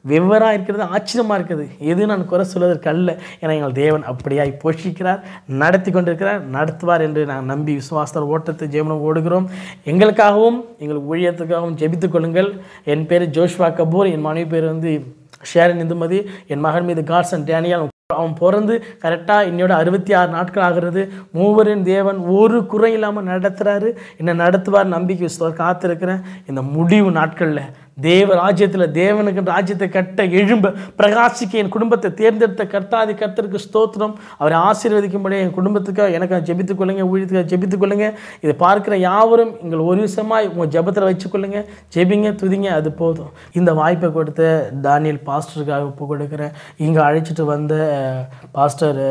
வெவ்வேறாக இருக்கிறது ஆச்சரியமாக இருக்குது எது நான் குறை சொல்வதற்கு அல்ல ஏன்னா எங்கள் தேவன் அப்படியாய் போஷிக்கிறார் நடத்தி கொண்டிருக்கிறார் நடத்துவார் என்று நான் நம்பி விசுவாசத்தோட ஓட்டத்தை ஜெயமனம் ஓடுகிறோம் எங்களுக்காகவும் எங்கள் ஊழியத்துக்காகவும் ஜெபித்துக் கொள்ளுங்கள் என் பேர் ஜோஷ்வா கபூர் என் மனைவி பேர் வந்து ஷேரன் இந்துமதி என் மகன் மீது காட்ஸ் அண்ட் டேனியல் அவன் பிறந்து கரெக்டாக என்னோட அறுபத்தி ஆறு நாட்கள் ஆகிறது மூவரின் தேவன் ஒரு குறை இல்லாமல் நடத்துகிறாரு என்னை நடத்துவார் நம்பிக்கை விசுவார் காத்திருக்கிறேன் இந்த முடிவு நாட்களில் தேவ ராஜ்யத்தில் தேவனுக்கு ராஜ்யத்தை கட்ட எழும்ப பிரகாசிக்க என் குடும்பத்தை தேர்ந்தெடுத்த கர்த்தாதி கர்த்தருக்கு ஸ்தோத்திரம் அவரை ஆசீர்வதிக்கும்படி என் குடும்பத்துக்காக எனக்கு ஜெபித்துக் கொள்ளுங்க ஊழியத்துக்காக ஜெபித்துக் கொள்ளுங்க இதை பார்க்குற யாவரும் எங்கள் ஒரு விஷயமாக உங்கள் ஜெபத்தில் வச்சுக்கொள்ளுங்க ஜெபிங்க துதிங்க அது போதும் இந்த வாய்ப்பை கொடுத்த தானியல் பாஸ்டருக்காக ஒப்பு கொடுக்குறேன் இங்கே அழைச்சிட்டு வந்த பாஸ்டர்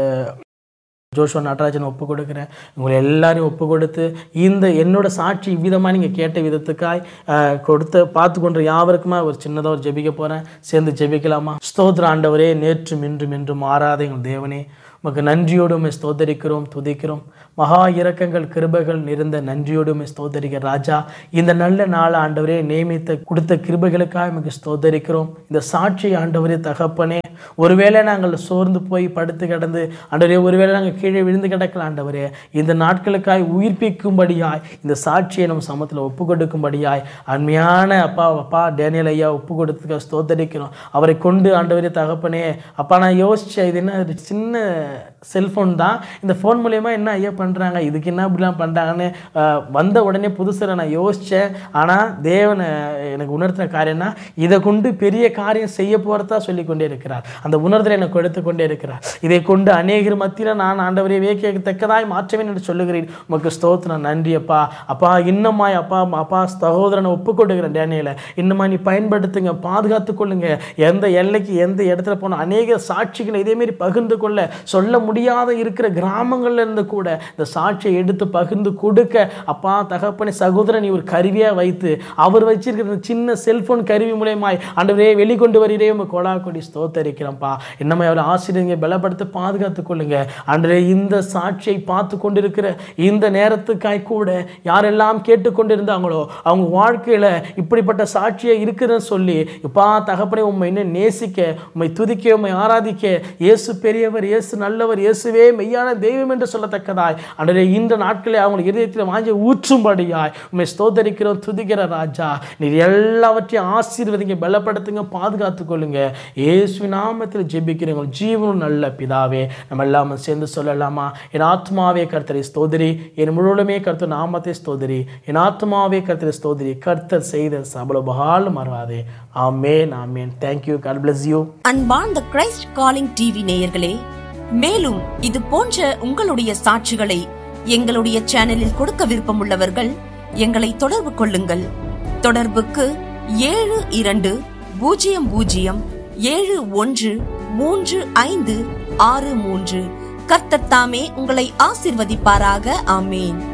ஜோஷுவா நடராஜன் ஒப்பு கொடுக்குறேன் உங்களை எல்லாரையும் ஒப்பு கொடுத்து இந்த என்னோட சாட்சி இவ்விதமாக நீங்கள் கேட்ட விதத்துக்காய் அஹ், கொடுத்த பார்த்து கொண்ட யாவருக்குமா ஒரு சின்னதாக ஒரு ஜெபிக்க போகிறேன் சேர்ந்து ஜெபிக்கலாமா ஸ்தோத்திர ஆண்டவரே நேற்றும் இன்றும் என்றும் மாறாத எங்கள் தேவனே உமக்கு நன்றியோடு உம்மை ஸ்தோத்தரிக்கிறோம் துதிக்கிறோம் மகா இரக்கங்கள் கிருபைகள் நிறைந்த நன்றியோடு உம்மை ஸ்தோத்தரிக்கிற ராஜா இந்த நல்ல நாள் ஆண்டவரே நியமித்த கொடுத்த கிருபைகளுக்காக உமக்கு ஸ்தோத்தரிக்கிறோம் இந்த சாட்சி ஆண்டவரே தகப்பனே ஒருவேளை நாங்கள் சோர்ந்து போய் படுத்து கிடந்து ஆண்டவரே ஒருவேளை நாங்கள் கீழே விழுந்து கிடக்கலாம் ஆண்டவரே இந்த நாட்களுக்காய் உயிர்ப்பிக்கும்படியாய் இந்த சாட்சியை நம் சமத்தில் ஒப்பு கொடுக்கும்படியாய் அருமையான அப்பா அப்பா டேனியல் ஐயா ஒப்பு கொடுத்துக்க ஸ்தோத்தரிக்கிறோம் அவரை கொண்டு ஆண்டவரே தகப்பனே அப்பா நான் யோசிச்சேன் இது என்ன ஒரு சின்ன செல்ஃபோன் தான் இந்த ஃபோன் மூலயமா என்ன ஐயா பண்ணுறாங்க இதுக்கு என்ன இப்படிலாம் பண்ணுறாங்கன்னு அஹ், வந்த உடனே புதுசில் நான் யோசித்தேன் ஆனால் தேவன் அஹ், எனக்கு உணர்த்தின காரியம்னா இதை கொண்டு பெரிய காரியம் செய்ய போகிறதா சொல்லி கொண்டே இருக்கிறார் அந்த உணர்தலை எனக்கு எடுத்து கொண்டே இருக்கிறார் இதை கொண்டு அநேகர் மத்தியில் நான் ஆண்டவரை வேக்கியத்தக்கதாய் மாற்றவேன் என்று சொல்லுகிறேன் உமக்கு ஸ்தோத்திரம் நன்றி அப்பா அப்பா இன்னமாய் அப்பா அப்பா சகோதரனை ஒப்பு கொடுக்குறேன் டேனியலை இன்னுமா நீ பயன்படுத்துங்க பாதுகாத்து கொள்ளுங்க எந்த எல்லைக்கு எந்த இடத்துல போனால் அநேக சாட்சிகளை இதேமாரி பகிர்ந்து கொள்ள சொல்ல முடியாத இருக்கிற கிராமங்கள்ல இருந்து கூட இந்த சாட்சியை எடுத்து பகிர்ந்து கொடுக்க அப்பா தகப்பனை சகோதரன் நீ ஒரு கருவியாக வைத்து அவர் வச்சிருக்கிற இந்த சின்ன செல்போன் கருவி மூலயமாய் ஆண்டவரே வெளிக்கொண்டு வருகிறே உங்க கொடா கொடி ஸ்தோத்தரிக்கிறோம்ப்பா என்னமே அவரை ஆசிரியங்க பலப்படுத்த பாதுகாத்து கொள்ளுங்க ஆண்டவரே இந்த சாட்சியை பார்த்து கொண்டிருக்கிற இந்த நேரத்துக்காய் கூட யாரெல்லாம் கேட்டுக்கொண்டிருந்தாங்களோ அவங்க வாழ்க்கையில இப்படிப்பட்ட சாட்சியை இருக்குதுன்னு சொல்லி இப்பா தகப்பனை உண்மை இன்னும் நேசிக்க உண்மை துதிக்க உண்மை ஆராதிக்க இயேசு பெரியவர் இயேசு நல்லவர் இயேசுவே மெய்யான தெய்வம் என்று சொல்லத்தக்கதாய் அன்றே இந்த நாட்களில் அவங்க இதயத்தில் வாங்கி ஊற்றும்படியாய் உண்மை ஸ்தோத்தரிக்கிறோம் துதிக்கிற ராஜா நீர் எல்லாவற்றையும் ஆசீர்வதிங்க பலப்படுத்துங்க பாதுகாத்து கொள்ளுங்க இயேசு நாமத்தில் ஜெபிக்கிறவங்க ஜீவனும் நல்ல பிதாவே நம்ம எல்லாமே சேர்ந்து சொல்லலாமா என் ஆத்மாவே கர்த்தரை ஸ்தோதிரி என் முழுவதுமே கர்த்தர் நாமத்தை ஸ்தோதிரி என் ஆத்மாவே கர்த்தரை ஸ்தோதிரி கர்த்தர் செய்த சபல பகாலும் மறவாதே amen amen thank you God bless you அன்பார்ந்த கிரைஸ்ட் காலிங் டிவி நேயர்களே மேலும் இது போன்ற உங்களுடைய சாட்சிகளை எங்களுடைய சேனலில் கொடுக்க விருப்பமுள்ளவர்கள் எங்களை தொடர்பு கொள்ளுங்கள் தொடர்புக்கு ஏழு இரண்டு பூஜ்ஜியம் பூஜ்ஜியம் ஏழு ஒன்று மூன்று ஐந்து ஆறு மூன்று கர்த்தர் தாமே உங்களை ஆசிர்வதிப்பாராக ஆமேன்